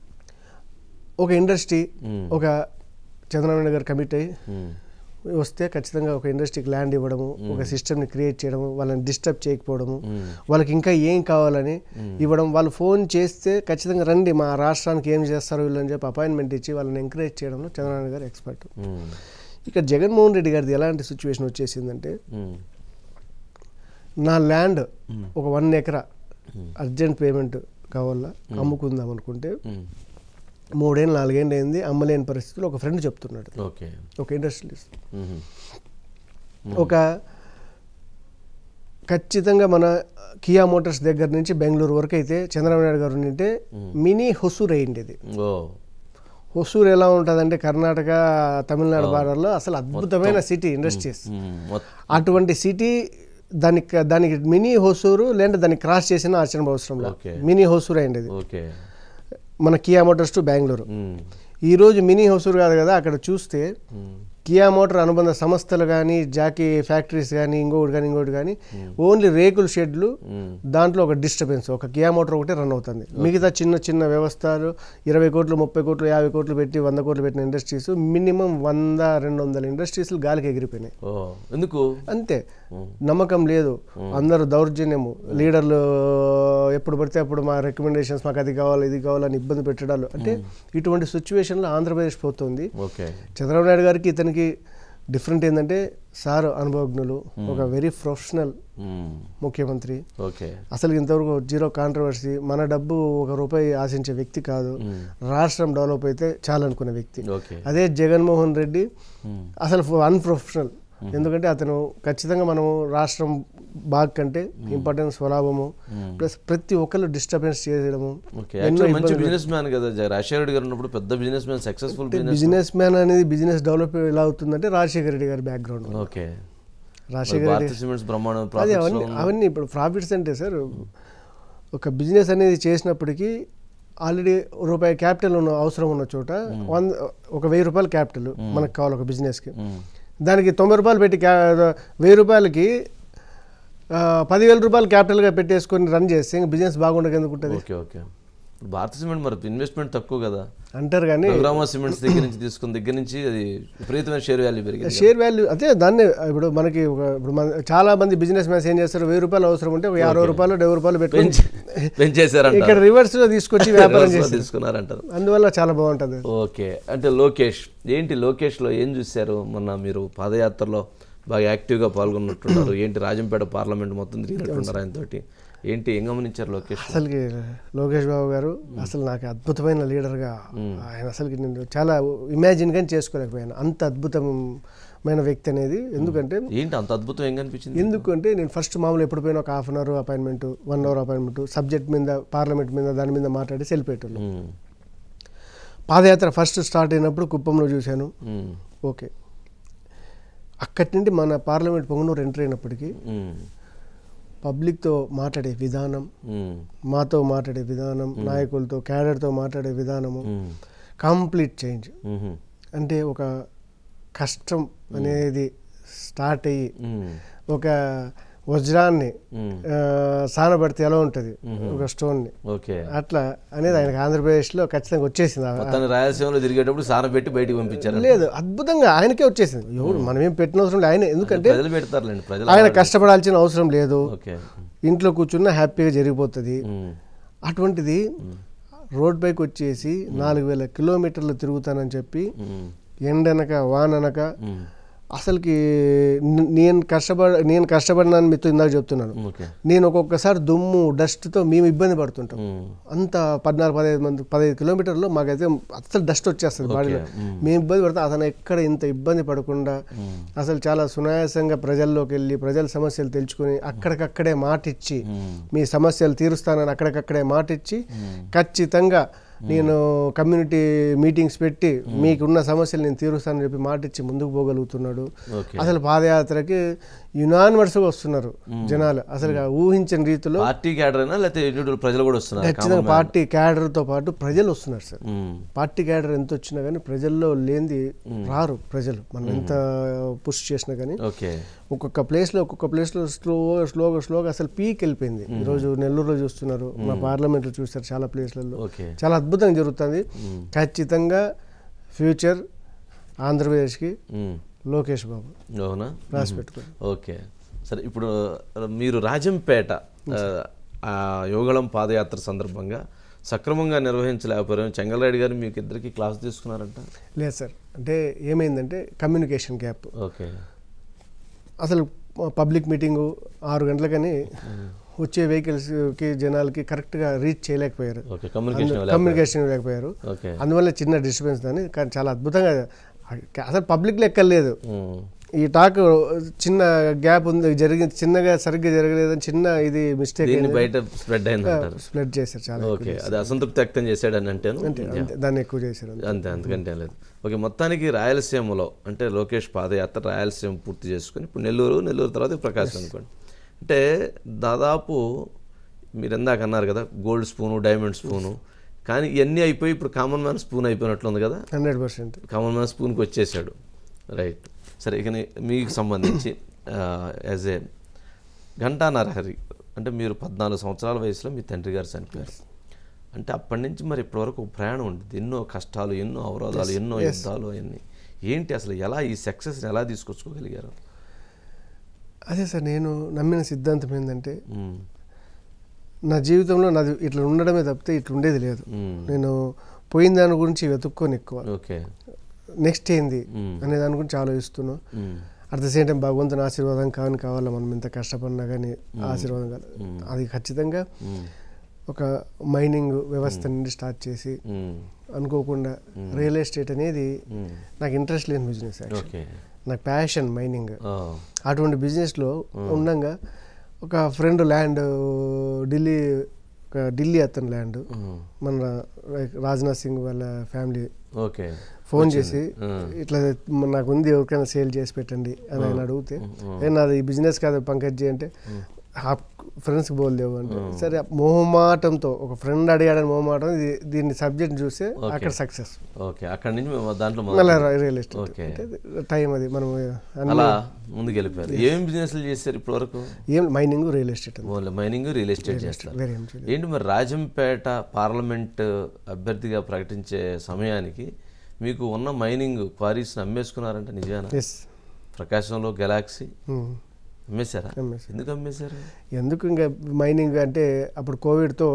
ఒక ఇండస్ట్రీ మ్మ్. ఒక చంద్రబాబు నాయుడు గారు కమిట్ అయ్యి మ్మ్. వస్తే ఖచ్చితంగా ఒక ఇండస్ట్రీకి ల్యాండ్ ఇవ్వడము ఒక సిస్టమ్ని క్రియేట్ చేయడము వాళ్ళని డిస్టర్బ్ చేయకపోవడము మ్మ్. వాళ్ళకి ఇంకా ఏం కావాలని ఇవ్వడం వాళ్ళు ఫోన్ చేస్తే ఖచ్చితంగా రండి మా రాష్ట్రానికి ఏం చేస్తారు వీళ్ళని చెప్పి అపాయింట్మెంట్ ఇచ్చి వాళ్ళని ఎంకరేజ్ చేయడంలో చంద్రబాబు గారు ఎక్స్పర్ట్ మ్మ్. ఇక్కడ జగన్మోహన్ రెడ్డి గారిది ఎలాంటి సిచ్యువేషన్ వచ్చేసిందంటే మ్మ్. నా ల్యాండ్ ఒక వన్ ఎకరా అర్జెంట్ పేమెంట్ కావాలా అమ్ముకుందాం అనుకుంటే మ్మ్. మూడేళ్ళు నాలుగేళ్ళు అయింది అమ్మలేని పరిస్థితుల్లో ఒక ఫ్రెండ్ చెప్తున్నాడు ఓకే ఒక ఇండస్ట్రియలిస్ట్ మ్మ్. ఒక ఖచ్చితంగా మన కియా మోటార్స్ దగ్గర నుంచి బెంగళూరు వరకు అయితే చంద్రబాబు నాయుడు గారు ఉంటే మినీ హొసూర్ అయింది ఇది ఓ హొసూర్ ఎలా ఉంటుందంటే కర్ణాటక తమిళనాడు బార్డర్లో అసలు అద్భుతమైన సిటీ ఇండస్ట్రీస్ మ్మ్. మొత్తం అటువంటి సిటీ దానికి దానికి మినీ హొసూరు లేదంటే దాన్ని క్రాస్ చేసిన ఆశ్చర్యం అవసరం లేదు ఓకే. మినీ హొసూర్ అయింది ఇది ఓకే మన Kia motors to Bengaluru hmm. ఈరోజు మినీ హొసూర్ కాదు కదా అక్కడ చూస్తే మ్మ్. కియా మోటార్ అనుబంధ సంస్థలు కానీ జాకీ ఫ్యాక్టరీస్ కానీ ఇంకోటి కానీ ఇంకోటి కానీ ఓన్లీ రేకుల షెడ్లు మ్మ్. దాంట్లో ఒక డిస్టర్బెన్స్ ఒక కియా మోటార్ ఒకటే రన్ అవుతుంది మిగతా చిన్న చిన్న వ్యవస్థలు ఇరవై కోట్లు ముప్పై కోట్లు యాభై కోట్లు పెట్టి వంద కోట్లు పెట్టిన ఇండస్ట్రీస్ మినిమం వంద రెండు వందల ఇండస్ట్రీస్ గాలికి ఎగిరిపోయినాయి ఓ ఎందుకు అంతే నమ్మకం లేదు అందరూ దౌర్జన్యము లీడర్లు ఎప్పుడు పడితే అప్పుడు మా రికమెండేషన్స్ మాకు అది కావాలి ఇది కావాలని ఇబ్బంది పెట్టడాలు అంటే ఇటువంటి సిచ్యువేషన్లో ఆంధ్రప్రదేశ్ పోతుంది ఓకే చంద్రబాబు నాయుడు గారికి ఇతనికి డిఫరెంట్ ఏంటంటే సార్ అనుభవజ్ఞులు ఒక వెరీ ప్రొఫెషనల్ మ్మ్. ముఖ్యమంత్రి ఓకే అసలు ఇంతవరకు జీరో కాంట్రవర్సీ మన డబ్బు ఒక రూపాయి ఆశించే వ్యక్తి కాదు రాష్ట్రం డెవలప్ అయితే చాలనుకునే వ్యక్తి ఓకే అదే జగన్మోహన్ రెడ్డి మ్మ్. అసలు అన్ప్రొఫెషనల్ ఎందుకంటే అతను ఖచ్చితంగా మనము రాష్ట్రం బాగ్ కంటే ఇంపార్టెన్స్ స్వలాభము ప్లస్ ప్రతి ఒక్కరు డిస్టర్బెన్స్ చేయడము ఓకే యాక్చువల్ మంచి బిజినెస్ మ్యాన్ కదా జ- రాజశేఖర రెడ్డి గారు ఉన్నప్పుడు పెద్ద businessman successful business businessman అనేది బిజినెస్ డెవలప్ ఎలా అవుతుందంటే రాజశేఖర రెడ్డి గారి బ్యాక్గ్రౌండ్ ఓకే రాజశేఖర భారత సిమెంట్స్ బ్రహ్మాండం అది ప్రాఫిట్స్ అవన్నీ అవన్నీ ఇప్పుడు ప్రాఫిట్స్ అంటే సార్ ఒక బిజినెస్ అనేది చేసినప్పటికీ ఆల్రెడీ రూపాయి క్యాపిటల్ ఉన్న అవసరం ఉన్న చోట వంద ఒక వెయ్యి రూపాయల క్యాపిటల్ మనకు కావాలి ఒక బిజినెస్కి దానికి తొంభై రూపాయలు పెట్టి క్యా వెయ్యి రూపాయలకి ఆ, పదివేల రూపాయలు క్యాపిటల్గా పెట్టేసుకొని రన్ చేస్తే ఇంక బిజినెస్ బాగుండక ఎందుకు ఉంటుంది ఓకే ఓకే ఇప్పుడు భారత సిమెంట్ మరి ఇన్వెస్ట్మెంట్ తక్కువ కదా అంటారు కానీ రఘురామ సిమెంట్స్ దగ్గర నుంచి తీసుకున్న దగ్గర నుంచి అది విపరీతమైన షేర్ వాల్యూ పెరిగింది షేర్ వాల్యూ అదే దాన్ని ఇప్పుడు మనకి ఒక ఇప్పుడు మన చాలా మంది బిజినెస్ మ్యాన్స్ ఏం చేస్తారు వెయ్యి రూపాయలు అవసరం ఉంటే ఒక యాభై రూపాయలు డెబ్బై రూపాయలు పెట్టుకొని పెంచి పెంచేశారంట ఇక్కడ రివర్స్ లో తీసుకొచ్చి వ్యాపారం చేస్తారు తీసుకున్నారంటారు అందువల్ల చాలా బాగుంటుంది ఓకే అంటే లోకేష్ ఏంటి లోకేష్లో ఏం చూశారు మొన్న మీరు పాదయాత్రలో బాగా యాక్టివ్గా పాల్గొన్నట్టున్నారు ఏంటి రాజంపేట పార్లమెంట్ మొత్తం తిరిగినట్టున్నారు ఆయనతోటి ఏంటి ఏం గమనించారు లోకేష్ అసలుకి లోకేష్ బాబు గారు అసలు నాకు అద్భుతమైన లీడర్గా ఆయన అసలుకి నేను చాలా ఇమాజిన్ కానీ చేసుకోలేకపోయాను అంత అద్భుతమైన వ్యక్తి అనేది ఎందుకంటే ఏంటి అంత అద్భుతం ఏం కనిపించింది ఎందుకంటే నేను ఫస్ట్ మామూలు ఎప్పుడు పోయినా ఒక half an hour appointment one hour appointment subject మీద పార్లమెంట్ మీద దాని మీద మాట్లాడి వెళ్ళిపోయేటోళ్ళు ఉమ్, పాదయాత్ర ఫస్ట్ స్టార్ట్ అయినప్పుడు కుప్పంలో చూశాను ఉమ్, ఓకే అక్కడి నుండి మన పార్లమెంట్ పొంగనూరు ఎంటర్ అయినప్పటికీ ఉమ్, పబ్లిక్తో మాట్లాడే విధానం ఉమ్, మాతో మాట్లాడే విధానం నాయకులతో క్యాడర్తో మాట్లాడే విధానము ఉమ్, కంప్లీట్ చేంజ్ ఉమ్, అంటే ఒక కష్టం అనేది స్టార్ట్ అయ్యి ఉమ్, ఒక వజ్రాన్ని ఉమ్, ఆ, సానబడితే ఎలా ఉంటుంది ఒక స్టోన్ని ఓకే అట్లా అనేది ఆయనకు ఆంధ్రప్రదేశ్లో ఖచ్చితంగా వచ్చేసింది ఆ- మొత్తాన్ని రాయలసీమలో తిరిగేటప్పుడు సాన పెట్టి బయటికి పంపించారు లేదు అద్భుతంగా ఆయనకే వచ్చేసింది ఎవరు మనం ఏం పెట్టిన అవసరం లేదు ఆయన ఎందుకంటే ప్రజలు పెడతారులేండి ప్రజలు ఆయన కష్టపడాల్సిన అవసరం లేదు ఓకే ఇంట్లో కూర్చున్నా హ్యాపీగా జరిగిపోతుంది ఉమ్, అటువంటిది రోడ్ పైకి వచ్చేసి నాలుగు వేల కిలోమీటర్లు తిరుగుతానని చెప్పి ఉమ్, ఎండనక వాననక ఉమ్, అసలుకి న- నేను కష్టపడ నేను కష్టపడినాను మీతో ఇందాక చెప్తున్నాను ఓకే నేను ఒక్కొక్కసారి దుమ్ము డస్ట్తో మేము ఇబ్బంది పడుతుంటాం ఉమ్, అంత పద్నాలుగు పదహైదు మంది పదహైదు కిలోమీటర్లు మాకైతే అసలు డస్ట్ వచ్చేస్తుంది బాడీలో మ్మ్. మేము ఇబ్బంది పడతాం అతను ఎక్కడ ఇంత ఇబ్బంది పడకుండా అసలు చాలా సునాయాసంగా ప్రజల్లోకి వెళ్ళి ప్రజల సమస్యలు తెలుసుకుని అక్కడికక్కడే మాటిచ్చి ఉమ్, మీ సమస్యలు తీరుస్తానని అక్కడికక్కడే మాటిచ్చి ఖచ్చితంగా నేను కమ్యూనిటీ మీటింగ్స్ పెట్టి మీకున్న సమస్యలు నేను తీరుస్తానని చెప్పి మాటిచ్చి ముందుకు పోగలుగుతున్నాడు ఓకే అసలు పాదయాత్రకి యునానివర్స్గా వస్తున్నారు జనాలు అసలు ఊహించని రీతిలో పార్టీ క్యాడర్ అయినా లేకపోతే ఇండివిజువల్ ప్రజలు కూడా వస్తున్నారు ఖచ్చితంగా పార్టీ క్యాడర్తో పాటు ప్రజలు వస్తున్నారు సార్ ఉమ్, పార్టీ క్యాడర్ ఎంత వచ్చినా కానీ ప్రజల్లో లేనిది రారు ప్రజలు మనం ఎంత పుష్ చేసినా కానీ ఓకే ఒక్కొక్క ప్లేస్లో ఒక్కొక్క ప్లేస్లో స్లోగా స్లోగా స్లోగా అసలు పీక్ వెళ్ళిపోయింది ఈరోజు నెల్లూరులో చూస్తున్నారు మా పార్లమెంట్లో చూస్తారు చాలా ప్లేస్లలో ఓకే చాలా అద్భుతంగా జరుగుతుంది ఖచ్చితంగా ఫ్యూచర్ ఆంధ్రప్రదేశ్కి ఉమ్, లోకేష్ బాబు అవునా రాసి పెట్టుకోండి ఓకే సరే ఇప్పుడు మీరు రాజంపేట ఆ, ఆ యోగళం పాదయాత్ర సందర్భంగా సక్రమంగా నిర్వహించలేకపోయారు చెంగలరెడ్డి గారు మీకు ఇద్దరికి క్లాస్ తీసుకున్నారంట లేదు సార్ అంటే ఏమైందంటే కమ్యూనికేషన్ గ్యాప్ ఓకే అసలు పబ్లిక్ మీటింగు ఆరు గంటలకని వచ్చే వెహికల్స్కి జనాలకి కరెక్ట్గా రీచ్ చేయలేకపోయారు ఓకే కమ్యూనికేషన్ కమ్యూనికేషన్ ఇవ్వలేకపోయారు ఓకే అందువల్ల చిన్న డిస్టర్బెన్స్ దాన్ని కానీ చాలా అద్భుతంగా అసలు పబ్లిక్ లెక్కలేదు ఉమ్, ఈ టాక్ చిన్న గ్యాప్ ఉంది జరిగింది చిన్నగా సరిగ్గా జరగలేదని చిన్న ఇది మిస్టేక్ దీన్ని బయట స్ప్రెడ్ అయిందంటారు స్ప్రెడ్ చేశారు చాలా ఓకే అది అసంతృప్తి వ్యక్తం చేశాడు అని అంటేను అంతే దాన్ని ఎక్కువ చేశారు అంతే. అంతే అంతకంటే లేదు ఓకే మొత్తానికి రాయలసీమలో అంటే లోకేష్ పాదయాత్ర రాయలసీమ పూర్తి చేసుకుని ఇప్పుడు నెల్లూరు నెల్లూరు తర్వాత ప్రకాశం అనుకోండి అంటే దాదాపు మీరు ఇందాక అన్నారు కదా గోల్డ్ స్పూను డైమండ్ స్పూను కానీ ఇవన్నీ అయిపోయి ఇప్పుడు కామన్ మ్యాన్ స్పూన్ అయిపోయినట్లుంది కదా హండ్రెడ్ పర్సెంట్ కామన్ మ్యాన్ స్పూన్కి వచ్చేసాడు రైట్ సరే ఇక నీ- మీకు సంబంధించి యాజ్ ఏ ఘంటా నరహరి అంటే మీరు పద్నాలుగు సంవత్సరాల వయసులో మీ తండ్రి గారు చనిపోయారు అంటే అప్పటి నుంచి మరి ఇప్పటివరకు ఒక ప్రయాణం ఉంటుంది ఎన్నో కష్టాలు ఎన్నో అవరోధాలు ఎన్నో యుద్ధాలు అవన్నీ ఏంటి అసలు ఎలా ఈ సక్సెస్ని ఎలా తీసుకొచ్చుకోగలిగారు అదే సార్ నేను నమ్మిన సిద్ధాంతం ఏంటంటే మ్మ్. నా జీవితంలో నాది ఇట్లా ఉండడమే తప్పితే ఇట్లా ఉండేది లేదు మ్మ్. నేను పోయిన దాని గురించి వెతుక్కొని ఎక్కువ ఓకే నెక్స్ట్ ఏంది మ్మ్. అనే దాని గురించి ఆలోచిస్తున్నాను hmm. At the same time భగవంతుని ఆశీర్వాదం కాని కావాలా మనం ఎంత కష్టపడినా కానీ ఆశీర్వాదం కాదు అది ఖచ్చితంగా మ్మ్. ఒక మైనింగ్ వ్యవస్థ నుండి స్టార్ట్ చేసి మ్మ్. అనుకోకుండా రియల్ ఎస్టేట్ అనేది మ్మ్. నాకు ఇంట్రెస్ట్ లేని బిజినెస్ ఓకే నాకు ప్యాషన్ మైనింగ్ ఆ. అటువంటి బిజినెస్లో ఉండగా ఒక ఫ్రెండ్ ల్యాండ్ ఢిల్లీ ఒక ఢిల్లీ అతని ల్యాండ్ మ్మ్. మన రా- రాజ్నాథ్ సింగ్ వాళ్ళ ఫ్యామిలీ ఓకే ఫోన్ చేసి మ్మ్. ఇట్లా మ- నాకు ఉంది ఎవరికైనా సేల్ చేసి పెట్టండి అని ఆయన అడిగితే ఏ నాది ఈ బిజినెస్ కాదు పంకజ్ జీ అంటే ఫ్రెండ్స్కి బోల్దేవు అంటే సరే మొహమాటంతో ఒక ఫ్రెండ్ అడిగాడని మొహమాటం ఇది దీన్ని సబ్జెక్ట్ చూస్తే అక్కడ సక్సెస్ ఓకే అక్కడి నుంచి మేము దాంట్లో మొదలు మళ్ళీ రియల్ ఎస్టేట్ ఓకే టైం అది మనం అన్ని అలా ముందుకు వెళ్ళిపోయారు ఏం బిజినెస్లు చేశారు ఇప్పటి వరకు ఏం mining real estate only mining real estate చేస్తారు వేరే ఏం చేయలేదు ఏంటి మరి రాజంపేట పార్లమెంట్ అభ్యర్థిగా ప్రకటించే సమయానికి మీకు ఉన్న మైనింగ్ క్వారీస్ని అమ్మేసుకున్నారంటే నిజానా ఎస్ ప్రకాశంలో గెలాక్సీ అమ్మేశారా అమ్మేశారు. ఎందుకు అమ్మేశారు ఎందుకు ఇంకా మైనింగ్ అంటే అప్పుడు కోవిడ్తో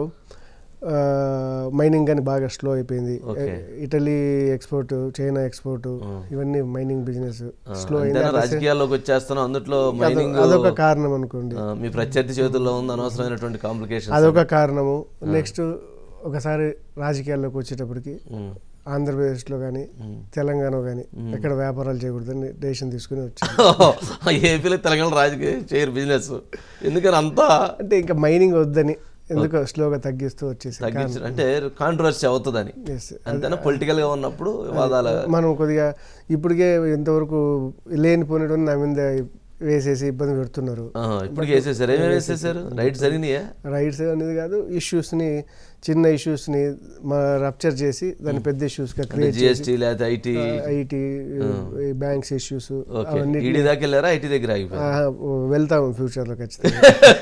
మైనింగ్ కానీ బాగా స్లో అయిపోయింది Okay. Italy export China export ఇవన్నీ మైనింగ్ బిజినెస్ స్లో అయింది అంతేనా రాజకీయాల్లోకి వచ్చేస్తున్నాం అందుట్లో మైనింగ్ అదొక కారణం అనుకోండి ఆ, మీ ప్రత్యర్థి చేతుల్లో ఉంది అనవసరమైనటువంటి కాంప్లికేషన్ అదొక కారణము నెక్స్ట్ ఒకసారి రాజకీయాల్లోకి వచ్చేటప్పటికి ఆంధ్రప్రదేశ్లో కానీ తెలంగాణ కానీ ఎక్కడ వ్యాపారాలు చేయకూడదని డెసిషన్ తీసుకుని వచ్చాను ఏపీలో తెలంగాణ రాజకీయ చేయరు బిజినెస్ ఎందుకని అంతా అంటే ఇంకా మైనింగ్ వద్దని ఎందుకో స్లోగా తగ్గిస్తూ వచ్చేసి తగ్గించడం అంటే కాంట్రవర్సీ అవుతుందని Yes. అంతేనా పొలిటికల్ గా ఉన్నప్పుడు వివాదాలు మనం కొద్దిగా ఇప్పటికే ఇంతవరకు లేనిపోయినటువంటి నా మీద వేసేసి ఇబ్బంది పెడుతున్నారు ఆహా, ఇప్పటికి వేసేసారు ఏమేమి వేసేసారు రైట్ జరిగినాయా రైట్స్ అనేది కాదు ఇష్యూస్ని చిన్న ఇష్యూస్ని మా రప్చర్ చేసి దాన్ని పెద్ద ఇష్యూస్గా క్రియేట్ జిఎస్టీ లేకపోతే IT IT banks issues okay అవన్నీ ఈడీ దాకా వెళ్ళారా ఐటీ దగ్గర ఆగిపోయారు ఆ, వెళ్తాము ఫ్యూచర్లో ఖచ్చితంగా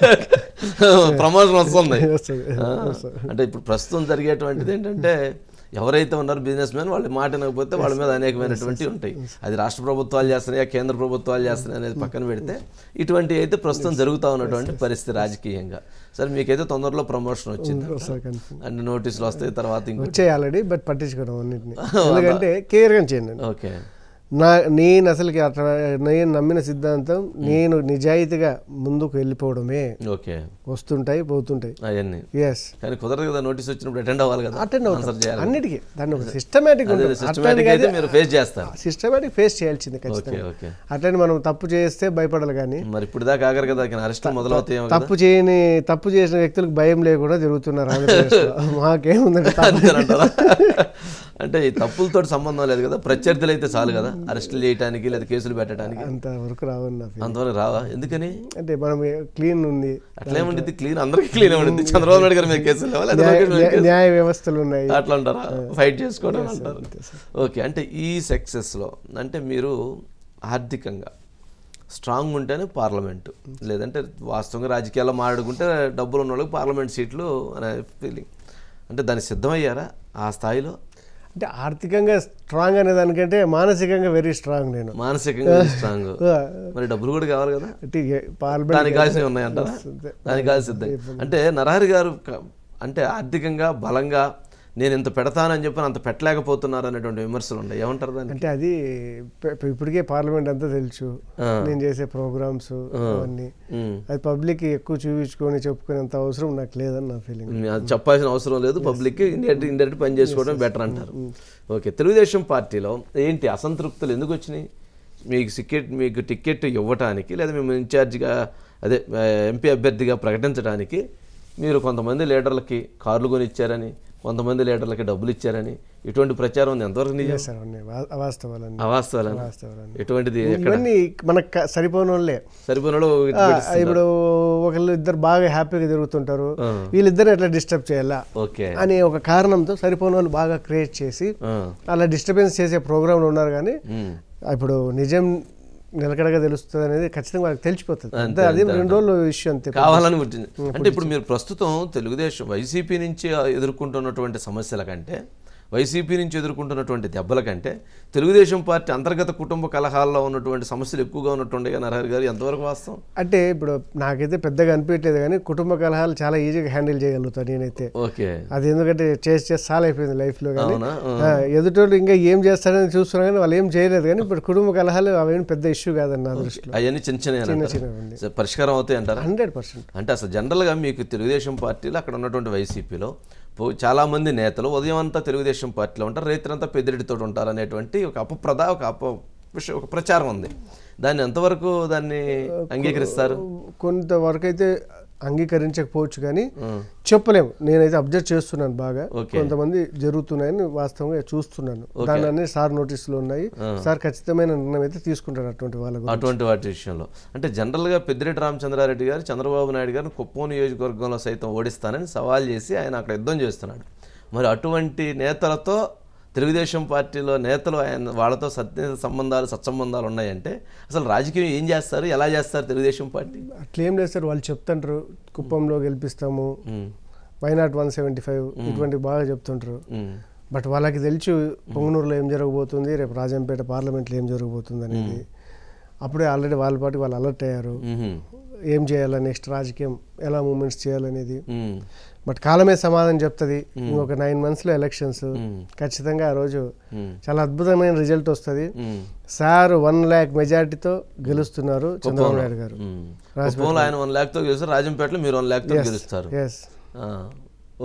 ప్రమోషన్ వస్తుంది వస్తుంది. ఆ, అంటే ఇప్పుడు ప్రస్తుతం జరిగేటువంటిది ఏంటంటే ఎవరైతే ఉన్నారో బిజినెస్ మ్యాన్ వాళ్ళ మాట వినకపోతే వాళ్ళ మీద అనేకమైనటువంటి ఉంటాయి అది రాష్ట్ర ప్రభుత్వాలు చేస్తున్నాయా కేంద్ర ప్రభుత్వాలు చేస్తున్నాయి అనేది పక్కన పెడితే ఇటువంటి అయితే ప్రస్తుతం జరుగుతూ ఉన్నటువంటి పరిస్థితి రాజకీయంగా సరే మీకైతే తొందరలో ప్రమోషన్ వచ్చింది వస్తుంది కన్ఫర్మ్ అన్ని నోటీసులు వస్తాయి తర్వాత ఇంకో వచ్చాయి ఆల్రెడీ బట్ పట్టించుకోవడం అన్నింటిని ఎందుకంటే కేర్గా చేయండి ఓకే నా నేను అసలుకి అట్లా నేను నమ్మిన సిద్ధాంతం నేను నిజాయితీగా ముందుకు వెళ్ళిపోవడమే ఓకే వస్తుంటాయి పోతుంటాయి అవన్నీ ఎస్ కానీ కుదరదు కదా నోటీస్ వచ్చినప్పుడు అటెండ్ అవ్వాలి కదా అటెండ్ ఆన్సర్ అవుతాం చేయాలి అన్నిటికీ దాన్ని ఒక సిస్టమేటిక్ అదే సిస్టమేటిక్ అయితే మీరు ఫేస్ చేస్తారు సిస్టమేటిక్ ఫేస్ చేయాల్సింది ఓకే ఖచ్చితంగా ఓకే అట్లనే మనం తప్పు చేస్తే భయపడాలి కానీ మరి ఇప్పుడు దాకా ఆగరు కదా అరెస్ట్ మొదలవుతాయేమో కదా తప్పు చేయని తప్పు చేసిన వ్యక్తులకు భయం లేకుండా జరుగుతున్నారు ఆంధ్రప్రదేశ్లో మాకేముందంటే తప్పు అంతేనంటారా? అంటే ఈ తప్పులతో సంబంధం లేదు కదా ప్రత్యర్థులు అయితే చాలు కదా అరెస్టులు చేయడానికి లేదా కేసులు పెట్టడానికి అంతవరకు రావని నా feeling. అంతవరకు రావా ఎందుకని అంటే మనం క్లీన్ ఉంది అట్లా ఏముండిద్ది క్లీన్ అందరికీ క్లీన్ ఏముండిద్ది చంద్రబాబు నాయుడు గారి మీద కేసులు లేవా లేదా లోకేష్ మీద న్యాయ- న్యాయ వ్యవస్థలు ఉన్నాయి అట్లా అంటారా ఫైట్ చేసుకోవడం అంటారు ఓకే అంటే ఈ సక్సెస్లో అంటే మీరు ఆర్థికంగా స్ట్రాంగ్ ఉంటేనే పార్లమెంటు లేదంటే వాస్తవంగా రాజకీయాల్లో మాట్లాడుకుంటే డబ్బులు ఉన్న వాళ్ళకి పార్లమెంట్ సీట్లు అనే ఫీలింగ్ అంటే దానికి సిద్ధమయ్యారా ఆ స్థాయిలో అంటే ఆర్థికంగా స్ట్రాంగ్ అనే దానికంటే మానసికంగా వెరీ స్ట్రాంగ్ నేను మానసికంగా స్ట్రాంగ్ మరి డబ్బులు కూడా కావాలి కదా అంటే పార్లమెంట్ దానికి కావాల్సినవి ఉన్నాయంటారా దానికి కావాల్సిందే అంటే నరహరి గారు క- అంటే ఆర్థికంగా బలంగా నేను ఇంత పెడతానని చెప్పి అంత పెట్టలేకపోతున్నారు అనేటువంటి విమర్శలు ఉన్నాయి ఏమంటారు దాన్ని అంటే అది ఇప్ప- ఇప్పటికే పార్లమెంట్ అంతా తెలుసు ఆ. నేను చేసే ప్రోగ్రామ్స్ అవన్నీ ఉమ్. అది పబ్లిక్ ఎక్కువ చూపించుకొని చెప్పుకునేంత అవసరం నాకు లేదని నా ఫీలింగ్ మీ- అది చెప్పాల్సిన అవసరం లేదు పబ్లిక్ ఇండైరెక్ట్ ఇండైరెక్ట్ పని చేసుకోవడం బెటర్ అంటారు ఓకే తెలుగుదేశం పార్టీలో ఏంటి అసంతృప్తులు ఎందుకు వచ్చినాయి మీకు టికెట్ మీకు టికెట్ ఇవ్వటానికి లేదా మేము ఇన్ఛార్జిగా అదే ఆ, ఎంపీ అభ్యర్థిగా ప్రకటించడానికి మీరు కొంతమంది లీడర్లకి కార్లు కొని ఇచ్చారని కొంతమంది లీడర్లకి డబ్బులు ఇచ్చారని ఇటువంటి ప్రచారం ఉంది ఎంతవరకు నిజం సార్ ఉన్నాయి వా- అవాస్తవాలన్నీ అవాస్తవాలని వాస్తవాలన్నీ ఎటువంటిది ఎక్కడ ఇవన్నీ మనకు క- సరిపోని వాళ్ళే సరిపోయినోడు ఆ, ఇప్పుడు ఒకళ్ళు ఇద్దరు బాగా హ్యాపీగా తిరుగుతుంటారు ఆ. వీళ్ళిద్దరు ఎట్లా డిస్టర్బ్ చేయాలా ఓకే అనే ఒక కారణంతో సరిపోని వాళ్ళు బాగా క్రియేట్ చేసి ఆ. అలా డిస్టర్బెన్స్ చేసే ప్రోగ్రాంలు ఉన్నారు కానీ ఉమ్. ఇప్పుడు నిజం నిలకడగా తెలుస్తుంది అనేది ఖచ్చితంగా వాళ్ళకి తెలిసిపోతుంది అంతే, అంతే అది రెండు రోజులు ఇష్యూ అంతే కావాలని పుట్టింది అంటే ఇప్పుడు మీరు ప్రస్తుతం తెలుగుదేశం వైసీపీ నుంచి ఎదుర్కొంటున్నటువంటి సమస్యల కంటే వైసీపీ నుంచి ఎదుర్కొంటున్నటువంటి దెబ్బల కంటే తెలుగుదేశం పార్టీ అంతర్గత కుటుంబ కలహాల్లో ఉన్నటువంటి సమస్యలు ఎక్కువగా ఉన్నటువంటి నరహరి గారు ఎంతవరకు వాస్తవం అంటే ఇప్పుడు నాకైతే పెద్దగా అనిపించలేదు కానీ కుటుంబ కలహాలు చాలా ఈజీగా హ్యాండిల్ చేయగలుగుతాను నేనైతే ఓకే అది ఎందుకంటే చేసి చేసి చాలా అయిపోయింది లైఫ్లో కానీ అవునా ఆ, ఎదుటోళ్ళు ఇంకా ఏం చేస్తారని చూస్తున్నా కానీ వాళ్ళు ఏం చేయలేదు కానీ ఇప్పుడు కుటుంబ కలహాలు అవేం పెద్ద ఇష్యూ కాదండి నా దృష్టిలో అవన్నీ చిన్న చిన్న చిన్నవి ఉంది. పరిష్కారం అవుతాయి అంటారా హండ్రెడ్ పర్సెంట్ అంటే అసలు జనరల్గా మీకు తెలుగుదేశం పార్టీలో అక్కడ ఉన్నటువంటి వైసీపీలో పో- చాలామంది నేతలు ఉదయం అంతా తెలుగుదేశం పార్టీలో ఉంటారు రైతులంతా పెద్దిరెడ్డితో ఉంటారు అనేటువంటి ఒక అపప్రద ఒక అప విష- ఒక ప్రచారం ఉంది దాన్ని ఎంతవరకు దాన్ని అంగీకరిస్తారు కొంతవరకు అయితే అంగీకరించకపోవచ్చు కానీ చెప్పలేము నేనైతే అబ్జర్వ్ చేస్తున్నాను బాగా Okay. కొంతమంది జరుగుతున్నాయని వాస్తవంగా చూస్తున్నాను దాని అన్ని సార్ నోటీసులు ఉన్నాయి సార్ ఖచ్చితమైన నిర్ణయం అయితే తీసుకుంటారు అటువంటి వాళ్ళ గురించి. అటువంటి వాటి విషయంలో అంటే జనరల్గా పెద్దిరెడ్డి రామచంద్రారెడ్డి గారు చంద్రబాబు నాయుడు గారిని కుప్పం నియోజకవర్గంలో సైతం ఓడిస్తానని సవాల్ చేసి ఆయన అక్కడ యుద్ధం చేస్తున్నాడు మరి అటువంటి నేతలతో తెలుగుదేశం పార్టీలో నేతలు ఆయన వాళ్ళతో సత్య సంబంధాలు సత్సంబంధాలు ఉన్నాయంటే అసలు రాజకీయం ఏం చేస్తారు ఎలా చేస్తారు తెలుగుదేశం పార్టీ అట్లేం లేదు సార్ వాళ్ళు చెప్తుంటారు కుప్పంలో గెలిపిస్తాము um, why not one seventy five ఇటువంటి బాగా చెప్తుంటారు ఉమ్, బట్ వాళ్ళకి తెలుసు పొంగనూరులో ఏం జరగబోతుంది రేపు రాజంపేట పార్లమెంట్లో ఏం జరగబోతుంది అనేది అప్పుడే ఆల్రెడీ వాళ్ళ పాటి వాళ్ళు అలర్ట్ అయ్యారు ఉమ్, ఏం చేయాలి నెక్స్ట్ రాజకీయం ఎలా మూమెంట్స్ చేయాలనేది ఉమ్, బట్ కాలమే సమాధానం చెప్తుంది ఇంకొక నైన్ మంత్స్లో ఎలక్షన్స్ ఉమ్, ఖచ్చితంగా ఆ రోజు ఉమ్, చాలా అద్భుతమైన రిజల్ట్ వస్తుంది ఉమ్. సార్ వన్ ల్యాక్ మెజార్టీతో గెలుస్తున్నారు చంద్రబాబు నాయుడు గారు ఉమ్. కుప్పంలో ఆయన వన్ ల్యాక్తో గెలుస్తారు రాజంపేటలో మీరు వన్ ల్యాక్తో గెలుస్తారు ఎస్ ఆ. ఓ-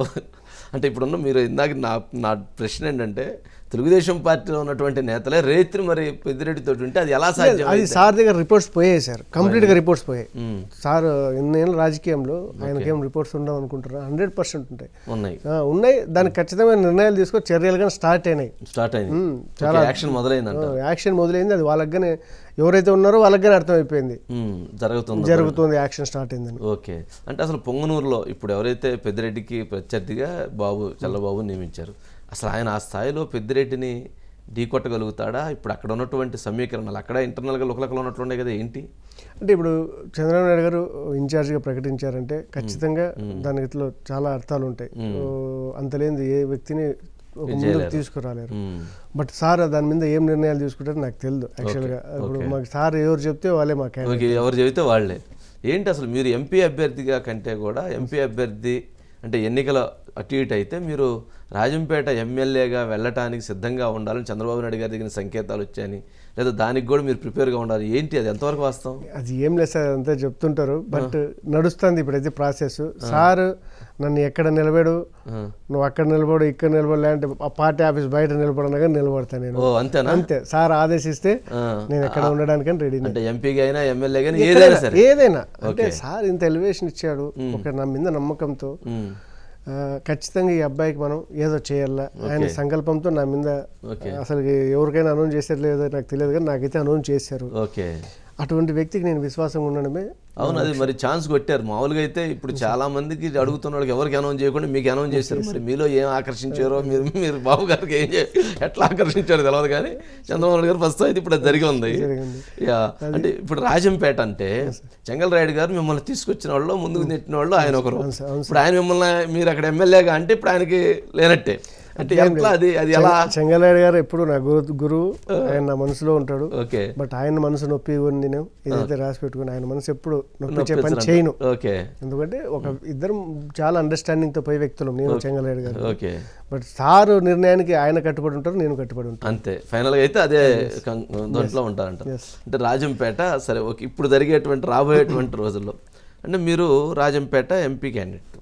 అంటే ఇప్పుడున్న మీరు ఇందాక నా నా ప్రశ్న ఏంటంటే తెలుగుదేశం పార్టీలో ఉన్నటువంటి నేతలే రేత్రి మరి పెద్దిరెడ్డితో ఉంటే అది ఎలా సాధ్యం అది సార్ దగ్గర రిపోర్ట్స్ పోయాయి సార్ కంప్లీట్ గా రిపోర్ట్స్ పోయాయి సార్ ఎన్నేళ్ళ రాజకీయంలో ఆయనకేం రిపోర్ట్స్ ఉండవు అనుకుంటారా హండ్రెడ్ పర్సెంట్ ఉంటాయి ఉన్నాయి ఆ, ఉన్నాయి దానికి ఖచ్చితమైన నిర్ణయాలు తీసుకొని చర్యలు కానీ స్టార్ట్ అయినాయి స్టార్ట్ అయింది మ్మ్. ఓకే, యాక్షన్ మొదలైందంట యాక్షన్ మొదలైంది అది వాళ్ళగానే ఎవరైతే ఉన్నారో వాళ్ళగానే అర్థమైపోయింది మ్మ్. జరుగుతుంది జరుగుతుంది యాక్షన్ స్టార్ట్ అయిందని ఓకే అంటే అసలు పొంగనూరులో ఇప్పుడు ఎవరైతే పెద్దిరెడ్డికి ప్రత్యర్థిగా బాబు చల్లబాబు నియమించారు అసలు ఆయన ఆ స్థాయిలో పెద్దిరెడ్డిని ఢీకొట్టగలుగుతాడా ఇప్పుడు అక్కడ ఉన్నటువంటి సమీకరణలు అక్కడ ఇంటర్నల్గా లుకలకలు ఉన్నట్లున్నాయి కదా ఏంటి అంటే ఇప్పుడు చంద్రబాబు నాయుడు గారు ఇన్ఛార్జ్గా ప్రకటించారంటే ఖచ్చితంగా దానికి ఇట్లా చాలా అర్థాలు ఉంటాయి ఓ, అంతలేంది ఏ వ్యక్తిని ఒక ముందుకు తీసుకురాలేరు మ్మ్. బట్ సార్ దాని మీద ఏం నిర్ణయాలు తీసుకుంటారో నాకు తెలియదు యాక్చువల్గా ఇప్పుడు మాకు సార్ ఎవరు చెప్తే వాళ్ళే మా క్యాండిడేట్ ఓకే ఎవరు చెబితే వాళ్ళే ఏంటి అసలు మీరు ఎంపీ అభ్యర్థిగా కంటే కూడా ఎంపీ అభ్యర్థి అంటే ఎన్నికల అటు ఇటు అయితే మీరు రాజంపేట ఎమ్మెల్యేగా వెళ్ళటానికి సిద్ధంగా ఉండాలని చంద్రబాబు నాయుడు గారి దగ్గర సంకేతాలు వచ్చాయని లేదా దానికి కూడా మీరు ప్రిపేర్గా ఉండాలి ఏంటి అది ఎంతవరకు వాస్తవం అది ఏం లేదు సార్ అంతా చెప్తుంటారు బట్ నడుస్తుంది ఇప్పుడైతే ప్రాసెస్ సార్ నన్ను ఎక్కడ నిలబడు నువ్వు అక్కడ నిలబడు ఇక్కడ నిలబడలే అంటే ఆ పార్టీ ఆఫీస్ బయట నిలబడనగా నిలబడతాను నేను ఓ అంతేనా అంతే సార్ ఆదేశిస్తే ఆ. నేను ఎక్కడ ఉండడానికని రెడీ అంటే ఎంపీగా అయినా ఎమ్మెల్యేగా అయినా ఏదైనా సరే ఏదైనా అంటే సార్ ఇంత ఎలివేషన్ ఇచ్చాడు ఒక నా మీద నమ్మకంతో మ్మ్. ఆ, ఖచ్చితంగా ఈ అబ్బాయికి మనం ఏదో చేయాలా ఆయన సంకల్పంతో నా మీద ఓకే అసలు ఎవరికైనా అనౌన్స్ చేశారు లేదో నాకు తెలియదు కానీ నాకైతే అనౌన్స్ చేశారు ఓకే అటువంటి వ్యక్తికి నేను విశ్వాసం ఉండడమే అవును అది మరి ఛాన్స్ కొట్టారు మామూలుగా అయితే ఇప్పుడు చాలా మందికి అడుగుతున్న వాళ్ళకి ఎవరికి అనౌన్స్ చేయకుండా మీకు అనౌన్స్ చేశారు మరి మీలో ఏం ఆకర్షించారో మీరు మీరు బాబు గారికి ఏం చే- ఎట్లా ఆకర్షించారో తెలియదు కానీ చంద్రబాబు నాయుడు గారు ఫస్ట్ అయితే ఇప్పుడు అది జరిగి ఉంది జరిగింది. యా అంటే ఇప్పుడు రాజంపేట అంటే చెంగల్ రాయుడు గారు మిమ్మల్ని తీసుకొచ్చిన వాళ్ళు ముందుకు నెట్టిన వాళ్ళు ఆయన ఒకరు అవును సార్, అవును ఇప్పుడు ఆయన మిమ్మల్ని మీరు అక్కడ ఎమ్మెల్యేగా అంటే ఇప్పుడు ఆయనకి లేనట్టే అంటే ఎట్లా అది అది ఎలా చెంగలాయుడు గారు ఎప్పుడు నా గురు గురువు ఆయన నా మనసులో ఉంటాడు ఓకే బట్ ఆయన మనసు నొప్పి కూడా నేను ఏదైతే రాసి పెట్టుకుని ఆయన మనసు ఎప్పుడు నొప్పించే పని చేయను ఓకే ఎందుకంటే ఒక ఇద్దరం చాలా అండర్స్టాండింగ్ తో పోయే వ్యక్తులు నేను చెంగలాయుడు గారు ఓకే బట్ సారు నిర్ణయానికి ఆయన కట్టుబడి ఉంటారు నేను కట్టుబడి ఉంటాను అంతే ఫైనల్గా అయితే అదే కం- దాంట్లో ఉంటారంట అంటే రాజంపేట సరే ఓకే ఇప్పుడు జరిగేటువంటి రాబోయేటువంటి రోజుల్లో అంటే మీరు Rajampet MP candidate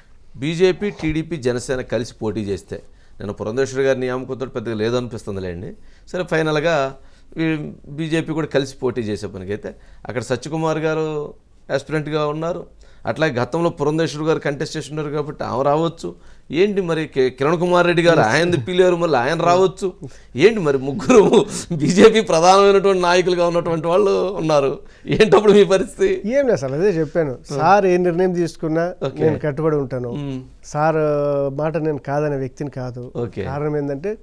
BJP TDP Janasena కలిసి పోటీ చేస్తే నేను పురంధేశ్వరి గారి నియామకంతో పెద్దగా లేదనిపిస్తుందిలేండి సరే ఫైనల్గా బీజేపీ కూడా కలిసి పోటీ చేసే పనికైతే అక్కడ సత్యకుమార్ గారు ఆస్పిరెంట్గా ఉన్నారు అట్లాగే గతంలో పురంధేశ్వరి గారు కంటెస్ట్ చేస్తున్నారు కాబట్టి ఆమె రావచ్చు ఏంటి మరి కి- కిరణ్ కుమార్ రెడ్డి గారు ఆయన పిల్లేరు మళ్ళీ ఆయన రావచ్చు ఏంటి మరి ముగ్గురు బీజేపీ ప్రధానమైనటువంటి నాయకులుగా ఉన్నటువంటి వాళ్ళు ఉన్నారు ఏంటప్పుడు మీ పరిస్థితి ఏం లేదు సార్ అదే చెప్పాను సార్ ఏ నిర్ణయం తీసుకున్నా నేను కట్టుబడి ఉంటాను సార్ మాట నేను కాదనే వ్యక్తిని కాదు ఓకే కారణం ఏంటంటే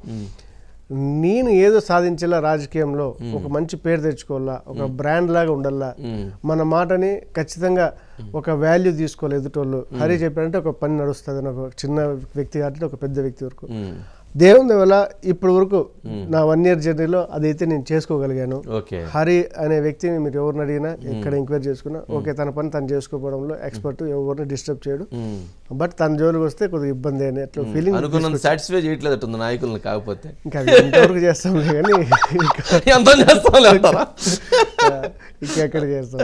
నేను ఏదో సాధించేలా రాజకీయంలో ఒక మంచి పేరు తెచ్చుకోవాలా ఒక బ్రాండ్ లాగా ఉండాలా మన మాటని ఖచ్చితంగా ఒక వాల్యూ తీసుకోవాలి ఎదుటోళ్ళు హరి చెప్పారంటే ఒక పని నడుస్తుంది అని ఒక చిన్న వ్యక్తి కాబట్టి ఒక పెద్ద వ్యక్తి వరకు మ్మ్. దేవుని వల్ల ఇప్పటి వరకు నా వన్ ఇయర్ జర్నీలో అదైతే నేను చేసుకోగలిగాను ఓకే హరి అనే వ్యక్తిని మీరు ఎవరిని అడిగినా ఎక్కడ ఎంక్వైరీ చేసుకున్నా ఓకే తన పని తను చేసుకోవడంలో ఎక్స్పర్ట్ ఎవరిని డిస్టర్బ్ చేయడు మ్మ్. బట్ తన జోలికి వస్తే కొద్దిగా ఇబ్బంది అని అట్లా ఫీలింగ్ అనుకున్నంత సాటిస్ఫై చేయట్లేదు నాయకులను కాకపోతే ఇంకా అది ఎంతవరకు చేస్తాంలే కానీ ఇంకా ఎంత చేస్తాం అంటారా ఇంకెక్కడ చేస్తాం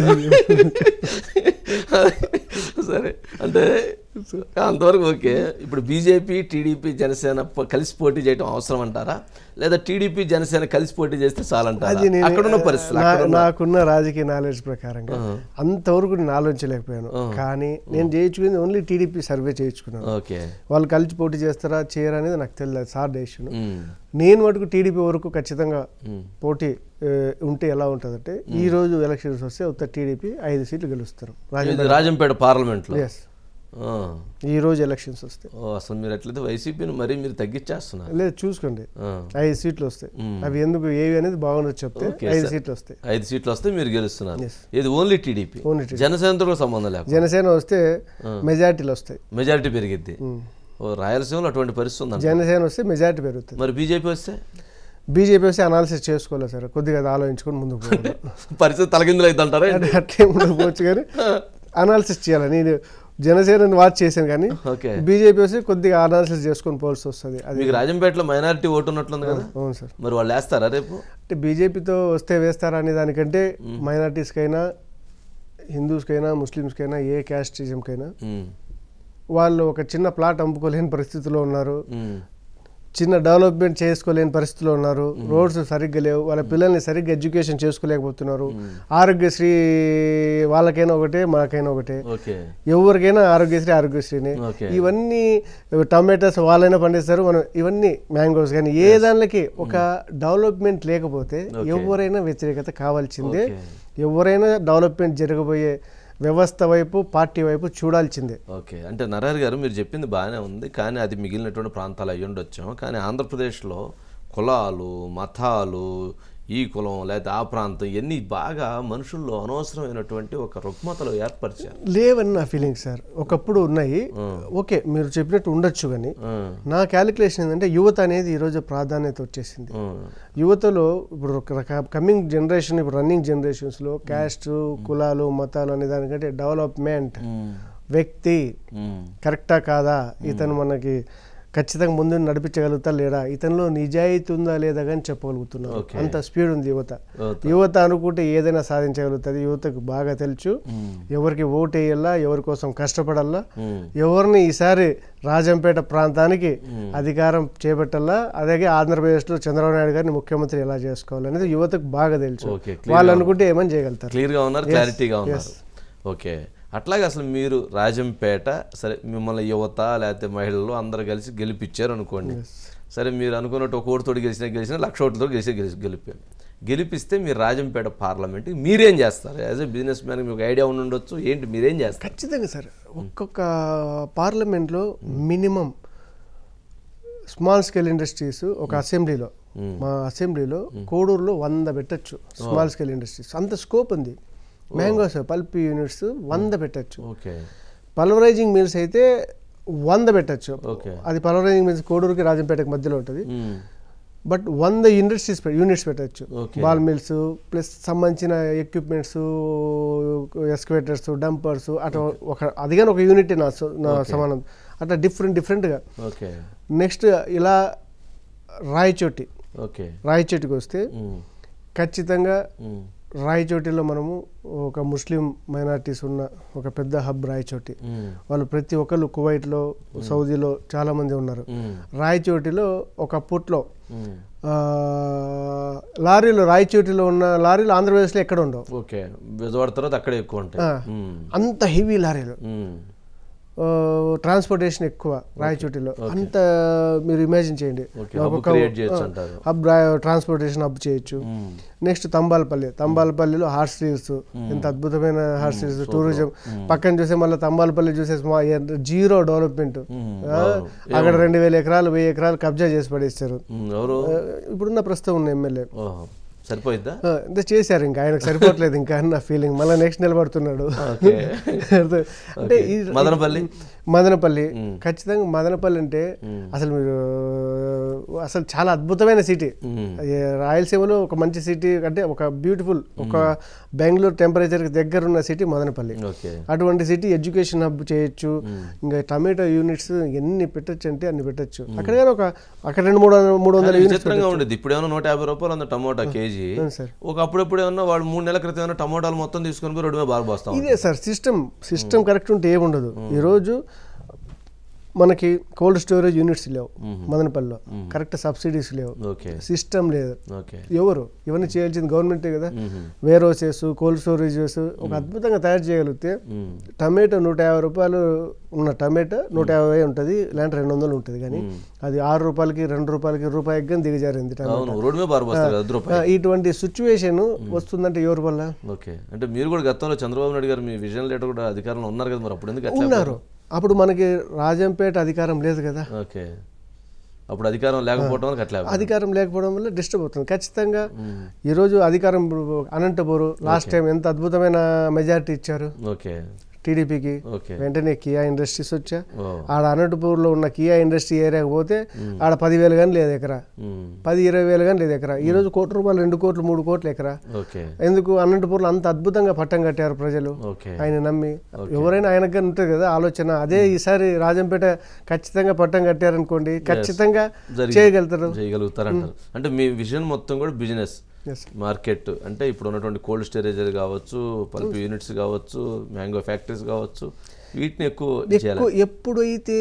సరే అంటే అంతవరకు ఓకే ఇప్పుడు బీజేపీ టీడీపీ జనసేన ప- కలిసి పోటీ చేయడం అవసరం అంటారా లేదా టీడీపీ జనసేన కలిసి పోటీ చేస్తే చాలంటారా అది నేను అక్కడున్న పరిస్థితులు నా- అక్కడున్న- నాకున్న రాజకీయ నాలెడ్జ్ ప్రకారంగా అంతవరకు నేను ఆలోచించలేకపోయాను కానీ నేను చేయించుకుంది ఓన్లీ టీడీపీ సర్వే చేయించుకున్నాను ఓకే వాళ్ళు కలిసి పోటీ చేస్తారా చేయరా అనేది నాకు తెలియదు సార్ డెసిషన్ మ్మ్. నేను మటుకు టీడీపీ వరకు ఖచ్చితంగా పోటీ ఏ, ఉంటే ఎలా ఉంటుందంటే ఈ రోజు ఎలక్షన్స్ వస్తే ఉత్త టీడీపీ ఐదు సీట్లు గెలుస్తారు రాజ ఇది రాజంపేట పార్లమెంట్లో ఎస్ ఆ. ఈ రోజు ఎలక్షన్స్ వస్తే ఓ అసలు మీరు ఎట్లయితే వైసీపీని మరీ మీరు తగ్గించేస్తున్నారు లేదు చూసుకోండి ఆ. ఐదు సీట్లు వస్తాయి అవి ఎందుకు ఏవి అనేది బాగుండదు చెప్తే ఓకే, ఐదు సార్. సీట్లు వస్తాయి ఐదు సీట్లు వస్తే మీరు గెలుస్తున్నారు Yes. ఇది ఓన్లీ టీడీపీ Only TDP. జనసేనతో కూడా సంబంధం లేకుండా జనసేన వస్తే మెజార్టీలు వస్తాయి మెజారిటీ పెరిగిద్ది ఓ రాయలసీమలో అటువంటి పరిస్థితి ఉందంట జనసేన వస్తే మెజార్టీ పెరుగుతుంది మరి బీజేపీ వస్తే బీజేపీ వస్తే అనాలిసిస్ చేసుకోలేదు సార్ కొద్దిగా అది ఆలోచించుకొని ముందుకు పోవాలి పరిస్థితి తలకిందులు అయితే అంటారా అంటే అట్లే ముందుకు పోవచ్చు కానీ అనాలిసిస్ చేయాలి నేను జనసేనని వాచ్ చేశాను కానీ ఓకే బీజేపీ వస్తే కొద్దిగా అనాలిసిస్ చేసుకొని పోవాల్సి వస్తుంది అది మీకు రాజంపేటలో మైనారిటీ ఓటు ఉన్నట్లుంది కదా అవును సార్ మరి వాళ్ళు వేస్తారా రేపు అంటే బీజేపీతో వస్తే వేస్తారా అనే దానికంటే మైనార్టీస్కైనా హిందూస్కైనా ముస్లిమ్స్కైనా ఏ క్యాస్టిజంకైనా ఉమ్. వాళ్ళు ఒక చిన్న ప్లాట్ అమ్ముకోలేని పరిస్థితిలో ఉన్నారు ఉమ్, చిన్న డెవలప్మెంట్ చేసుకోలేని పరిస్థితిలో ఉన్నారు రోడ్స్ సరిగ్గా లేవు వాళ్ళ పిల్లల్ని సరిగ్గా ఎడ్యుకేషన్ చేసుకోలేకపోతున్నారు ఆరోగ్యశ్రీ వాళ్ళకైనా ఒకటే మనకైనా ఒకటే ఓకే ఎవరికైనా ఆరోగ్యశ్రీ ఆరోగ్యశ్రీని ఓకే. ఇవన్నీ టమాటోస్ వాళ్ళైనా పండిస్తారు మనం ఇవన్నీ మ్యాంగోస్ కానీ ఏ దానికి ఒక డెవలప్మెంట్ లేకపోతే ఎవరైనా వ్యతిరేకత కావాల్సిందే ఓకే. ఎవరైనా డెవలప్మెంట్ జరగబోయే వ్యవస్థ వైపు పార్టీ వైపు చూడాల్సిందే ఓకే అంటే నరహరి గారు మీరు చెప్పింది బాగానే ఉంది కానీ అది మిగిలినటువంటి ప్రాంతాలు అయ్యి ఉండొచ్చు కానీ ఆంధ్రప్రదేశ్లో కులాలు మతాలు ఈ కులం లేదా ఆ ప్రాంతం ఇవన్నీ బాగా మనుషుల్లో అనవసరమైనటువంటి ఒక రుగ్మతలు ఏర్పరిచారు లేవని నా ఫీలింగ్ సార్ ఒకప్పుడు ఉన్నాయి ఓకే మీరు చెప్పినట్టు ఉండొచ్చు కానీ ఆ, నా క్యాలిక్యులేషన్ ఏంటంటే యువత అనేది ఈరోజు ప్రాధాన్యత వచ్చేసింది ఆ, యువతలో ఇప్పుడు కమింగ్ జనరేషన్ ఇప్పుడు రన్నింగ్ జనరేషన్స్లో క్యాస్ట్ కులాలు మతాలు అనే దానికంటే డెవలప్మెంట్ ఉమ్, వ్యక్తి ఉమ్, కరెక్టా కాదా ఇతను మనకి ఖచ్చితంగా ముందు నడిపించగలుగుతా లేడా ఇతనిలో నిజాయితీ ఉందా లేదా కానీ చెప్పగలుగుతున్నారు Okay. అంత స్పీడ్ ఉంది యువత యువత. యువత అనుకుంటే ఏదైనా సాధించగలుగుతుంది యువతకు బాగా తెలుసు ఉమ్, ఎవరికి ఓటు వేయాలా ఎవరి కోసం కష్టపడాలా ఉమ్, ఎవరిని ఈసారి రాజంపేట ప్రాంతానికి అధికారం చేపట్టాలా అలాగే ఆంధ్రప్రదేశ్లో చంద్రబాబు నాయుడు గారిని ముఖ్యమంత్రి ఎలా చేసుకోవాలనేది యువతకు బాగా తెలుసు Okay, వాళ్ళు అనుకుంటే ఏమని చేయగలుగుతారు క్లియర్గా ఉన్నారు క్లారిటీగా ఉన్నారు ఓకే అట్లాగే అసలు మీరు రాజంపేట సరే మిమ్మల్ని యువత లేకపోతే మహిళలు అందరు కలిసి గెలిపించారు అనుకోండి సరే మీరు అనుకున్నట్టు ఒక ఓటుతో గెలిచిన గెలిచిన లక్ష ఓట్లతో గెలిచి గెలిచి గెలిపారు గెలిపిస్తే మీరు రాజంపేట పార్లమెంట్ మీరేం చేస్తారు యాజ్ ఎ బిజినెస్ మ్యాన్ మీకు ఐడియా ఉండి ఉండొచ్చు ఏంటి మీరేం చేస్తారు ఖచ్చితంగా సార్ ఒక్కొక్క పార్లమెంట్లో మినిమం స్మాల్ స్కేల్ ఇండస్ట్రీస్ ఒక అసెంబ్లీలో మా అసెంబ్లీలో కోడూరులో వంద పెట్టచ్చు స్మాల్ స్కేల్ ఇండస్ట్రీస్ అంత స్కోప్ ఉంది మ్యాంగోస్ పల్ప్ యూనిట్స్ వంద పెట్టచ్చు ఓకే పల్వరైజింగ్ మిల్స్ అయితే వంద పెట్టచ్చు ఓకే అది పల్వరైజింగ్ మిల్స్ కోడూరుకి రాజంపేటకి మధ్యలో ఉంటుంది మ్మ్. బట్ వంద ఇండస్ట్రీస్ యూనిట్స్ పెట్టచ్చు Okay. బాల్ మిల్స్ ప్లస్ సంబంధించిన ఎక్విప్మెంట్స్ ఎస్కవేటర్స్ డంపర్స్ అట్లా ఒక అది కానీ ఒక యూనిట్ నా స- నా సమానం అట్లా డిఫరెంట్ డిఫరెంట్గా ఓకే నెక్స్ట్ ఇలా రాయచోటి ఓకే రాయచోటికి వస్తే మ్మ్. ఖచ్చితంగా మ్మ్. రాయచోటిలో మనము ఒక ముస్లిం మైనారిటీస్ ఉన్న ఒక పెద్ద హబ్ రాయచోటి మ్మ్. వాళ్ళు ప్రతి ఒక్కరు కువైట్లో సౌదీలో చాలా మంది ఉన్నారు మ్మ్. రాయచోటిలో ఒకప్పట్లో మ్మ్. ఆ, లారీలు రాయచోటిలో ఉన్న లారీలు ఆంధ్రప్రదేశ్లో ఎక్కడ ఉండవు ఓకే విజయవాడ తర్వాత అక్కడే ఎక్కువ ఉంటాయి ఆ. మ్మ్. అంత హెవీ లారీలు మ్మ్. ట్రాన్స్పోర్టేషన్ ఎక్కువ రాయచోటిలో అంత మీరు ఇమాజిన్ చేయండి ఓకే హబ్ క్రియేట్ చేయొచ్చు అంటారు హబ్ ట్రాన్స్పోర్టేషన్ హబ్ చేయొచ్చు మ్మ్. నెక్స్ట్ తంబాలపల్లి తంబాలపల్లిలో హార్స్ రీవ్స్ ఎంత అద్భుతమైన హార్స్ రీవ్స్ టూరిజం పక్కన చూసే మళ్ళీ తంబాలపల్లి చూసే జీరో డెవలప్మెంట్ మ్మ్. అక్కడ రెండు వేల ఎకరాలు వెయ్యి ఎకరాలు కబ్జా చేసి పడేస్తారు మ్మ్. ఎవరు ఆ, ఇప్పుడున్న ప్రస్తుతం ఉన్న ఎమ్మెల్యే ఓహో సరిపోయిద్దా అంత చేశారు ఇంకా ఆయనకు సరిపోవట్లేదు ఇంకా అని నా ఫీలింగ్ మళ్ళీ నెక్స్ట్ నిలబడుతున్నాడు ఓకే అర్థం- అంటే ఈ మదనపల్లి మదనపల్లి ఖచ్చితంగా మదనపల్లి అంటే అసలు మీరు అసలు చాలా అద్భుతమైన సిటీ మ్మ్. రాయలసీమలో ఒక మంచి సిటీ అంటే ఒక బ్యూటిఫుల్ ఒక బెంగళూరు టెంపరేచర్ దగ్గర ఉన్న సిటీ మదనపల్లి ఓకే అటువంటి సిటీ ఎడ్యుకేషన్ హబ్ చేయొచ్చు ఇంకా టమాటో యూనిట్స్ ఎన్ని పెట్టచ్చు అంటే అన్ని పెట్టచ్చు అక్కడ కానీ ఒక అక్కడ రెండు మూడు వందల మూడు వందల యూనిట్స్ విచిత్రంగా ఉండేది ఇప్పుడు ఏమన్నా నూట యాభై రూపాయలు ఉంది టమోటా కేజీ సార్ ఒక అప్పుడప్పుడు ఏమన్నా వాళ్ళు మూడు నెలల క్రితం ఏమన్నా టమోటాలు మొత్తం తీసుకొని పోయి రోడ్డు మీద బాగా పోస్తాం ఇదే సార్ సిస్టమ్ సిస్టమ్ కరెక్ట్ ఉంటే ఏముండదు ఈరోజు మనకి కోల్డ్ స్టోరేజ్ యూనిట్స్ లేవు మదనపల్లిలో కరెక్ట్ సబ్సిడీస్ లేవు ఓకే సిస్టమ్ లేదు ఓకే ఎవరు ఇవన్నీ చేయాల్సింది గవర్నమెంటే కదా వేర్ హౌసెస్ కోల్డ్ స్టోరేజెస్ ఒక అద్భుతంగా తయారు చేయగలిగితే టమాటో నూట యాభై రూపాయలు ఉన్న టమాటో నూట యాభై ఉంటుంది లేదంటే రెండు వందలు ఉంటుంది కానీ అది ఆరు రూపాయలకి రెండు రూపాయలకి రూపాయికి కానీ దిగజారింది టమాటో అవును రోడ్డు మీద బాగా పోస్తారు కదా రూపాయలు ఆ, ఇటువంటి సిచ్యువేషన్ వస్తుందంటే ఎవరి వల్ల ఓకే అంటే మీరు కూడా గతంలో చంద్రబాబు నాయుడు గారు మీ విజన్ లీడర్ కూడా అధికారంలో ఉన్నారు కదా మరి అప్పుడు ఎందుకు అట్లా ఉన్నారు అప్పుడు మనకి రాజంపేట అధికారం లేదు కదా ఓకే అప్పుడు అధికారం లేకపోవడం వల్ల అట్లా అధికారం లేకపోవడం వల్ల డిస్టర్బ్ అవుతుంది ఖచ్చితంగా ఈరోజు అధికారం ఇప్పుడు అనంతపురం లాస్ట్ టైం ఎంత అద్భుతమైన మెజారిటీ ఇచ్చారు ఓకే టీడీపీకి ఓకే వెంటనే కియా ఇండస్ట్రీస్ వచ్చా ఓ ఆడ అనంతపూర్లో ఉన్న కియా ఇండస్ట్రీ ఏరియాకి పోతే ఆడ పదివేలు కానీ లేదు ఎకరా మ్మ్. పది ఇరవై వేలు కానీ లేదు ఎకరా ఈరోజు కోటి రూపాయలు రెండు కోట్లు మూడు కోట్లు ఎకరా ఓకే ఎందుకు అనంతపూర్లో అంత అద్భుతంగా పట్టం కట్టారు ప్రజలు ఓకే ఆయన నమ్మి ఎవరైనా ఆయనకు కానీ ఉంటుంది కదా ఆలోచన అదే ఈసారి రాజంపేట ఖచ్చితంగా పట్టం కట్టారనుకోండి ఖచ్చితంగా జరిగి- చేయగలుగుతారు చేయగలుగుతారంటారు అంటే మీ విజన్ మొత్తం కూడా బిజినెస్ ఎస్ మార్కెట్ అంటే ఇప్పుడు ఉన్నటువంటి కోల్డ్ స్టోరేజ్ కావచ్చు పల్ప్ యూనిట్స్ కావచ్చు మ్యాంగో ఫ్యాక్టరీస్ కావచ్చు వీటిని ఎక్కువ చేయాలి ఎక్కువ ఎప్పుడైతే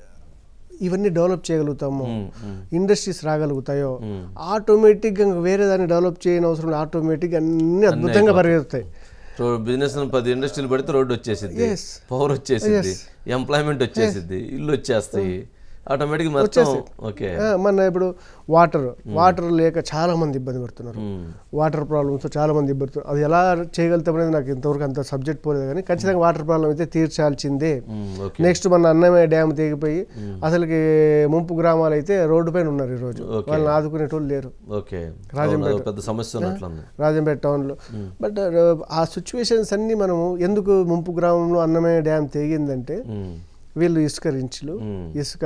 ఇవన్నీ డెవలప్ చేయగలుగుతామో ఇండస్ట్రీస్ రాగలుగుతాయో ఆటోమేటిక్గా ఇంకా వేరే దాన్ని డెవలప్ చేయని అవసరం లేదు ఆటోమేటిక్గా అన్ని అద్భుతంగా పరిగెత్తాయి బిజినెస్ పది ఇండస్ట్రీలు పెడితే రోడ్డు వచ్చేసిద్ది Yes. పవర్ వచ్చేసిద్ది ఎంప్లాయ్మెంట్ వచ్చేసిద్ది ఇల్లు వచ్చేస్తాయి ఆటోమేటిక్ మొత్తం ఓకే ఆ, మన ఇప్పుడు వాటర్ వాటర్ లేక చాలా మంది ఇబ్బంది పడుతున్నారు వాటర్ ప్రాబ్లమ్స్ చాలా మంది ఇబ్బంది పడుతున్నారు అది ఎలా చేయగలుగుతాం అనేది నాకు ఇంతవరకు అంత సబ్జెక్ట్ పోలేదు కానీ ఖచ్చితంగా వాటర్ ప్రాబ్లం అయితే తీర్చాల్సిందే ఓకే నెక్స్ట్ మన అన్నమయ్య డ్యామ్ తెగిపోయి అసలుకి ముంపు గ్రామాలు అయితే రోడ్డు పైన ఉన్నారు ఈరోజు Okay. వాళ్ళని ఆదుకునేటోళ్ళు లేరు ఓకే అవును, అదొక పెద్ద సమస్య ఉన్నట్లుంది రాజంపేట టౌన్లో బట్ ఆ సిచ్యువేషన్స్ అన్ని మనము ఎందుకు ముంపు గ్రామంలో అన్నమయ్య డ్యామ్ తెగిందంటే ఉమ్, వీళ్ళు ఇసుక రించులు మ్మ్. ఇసుక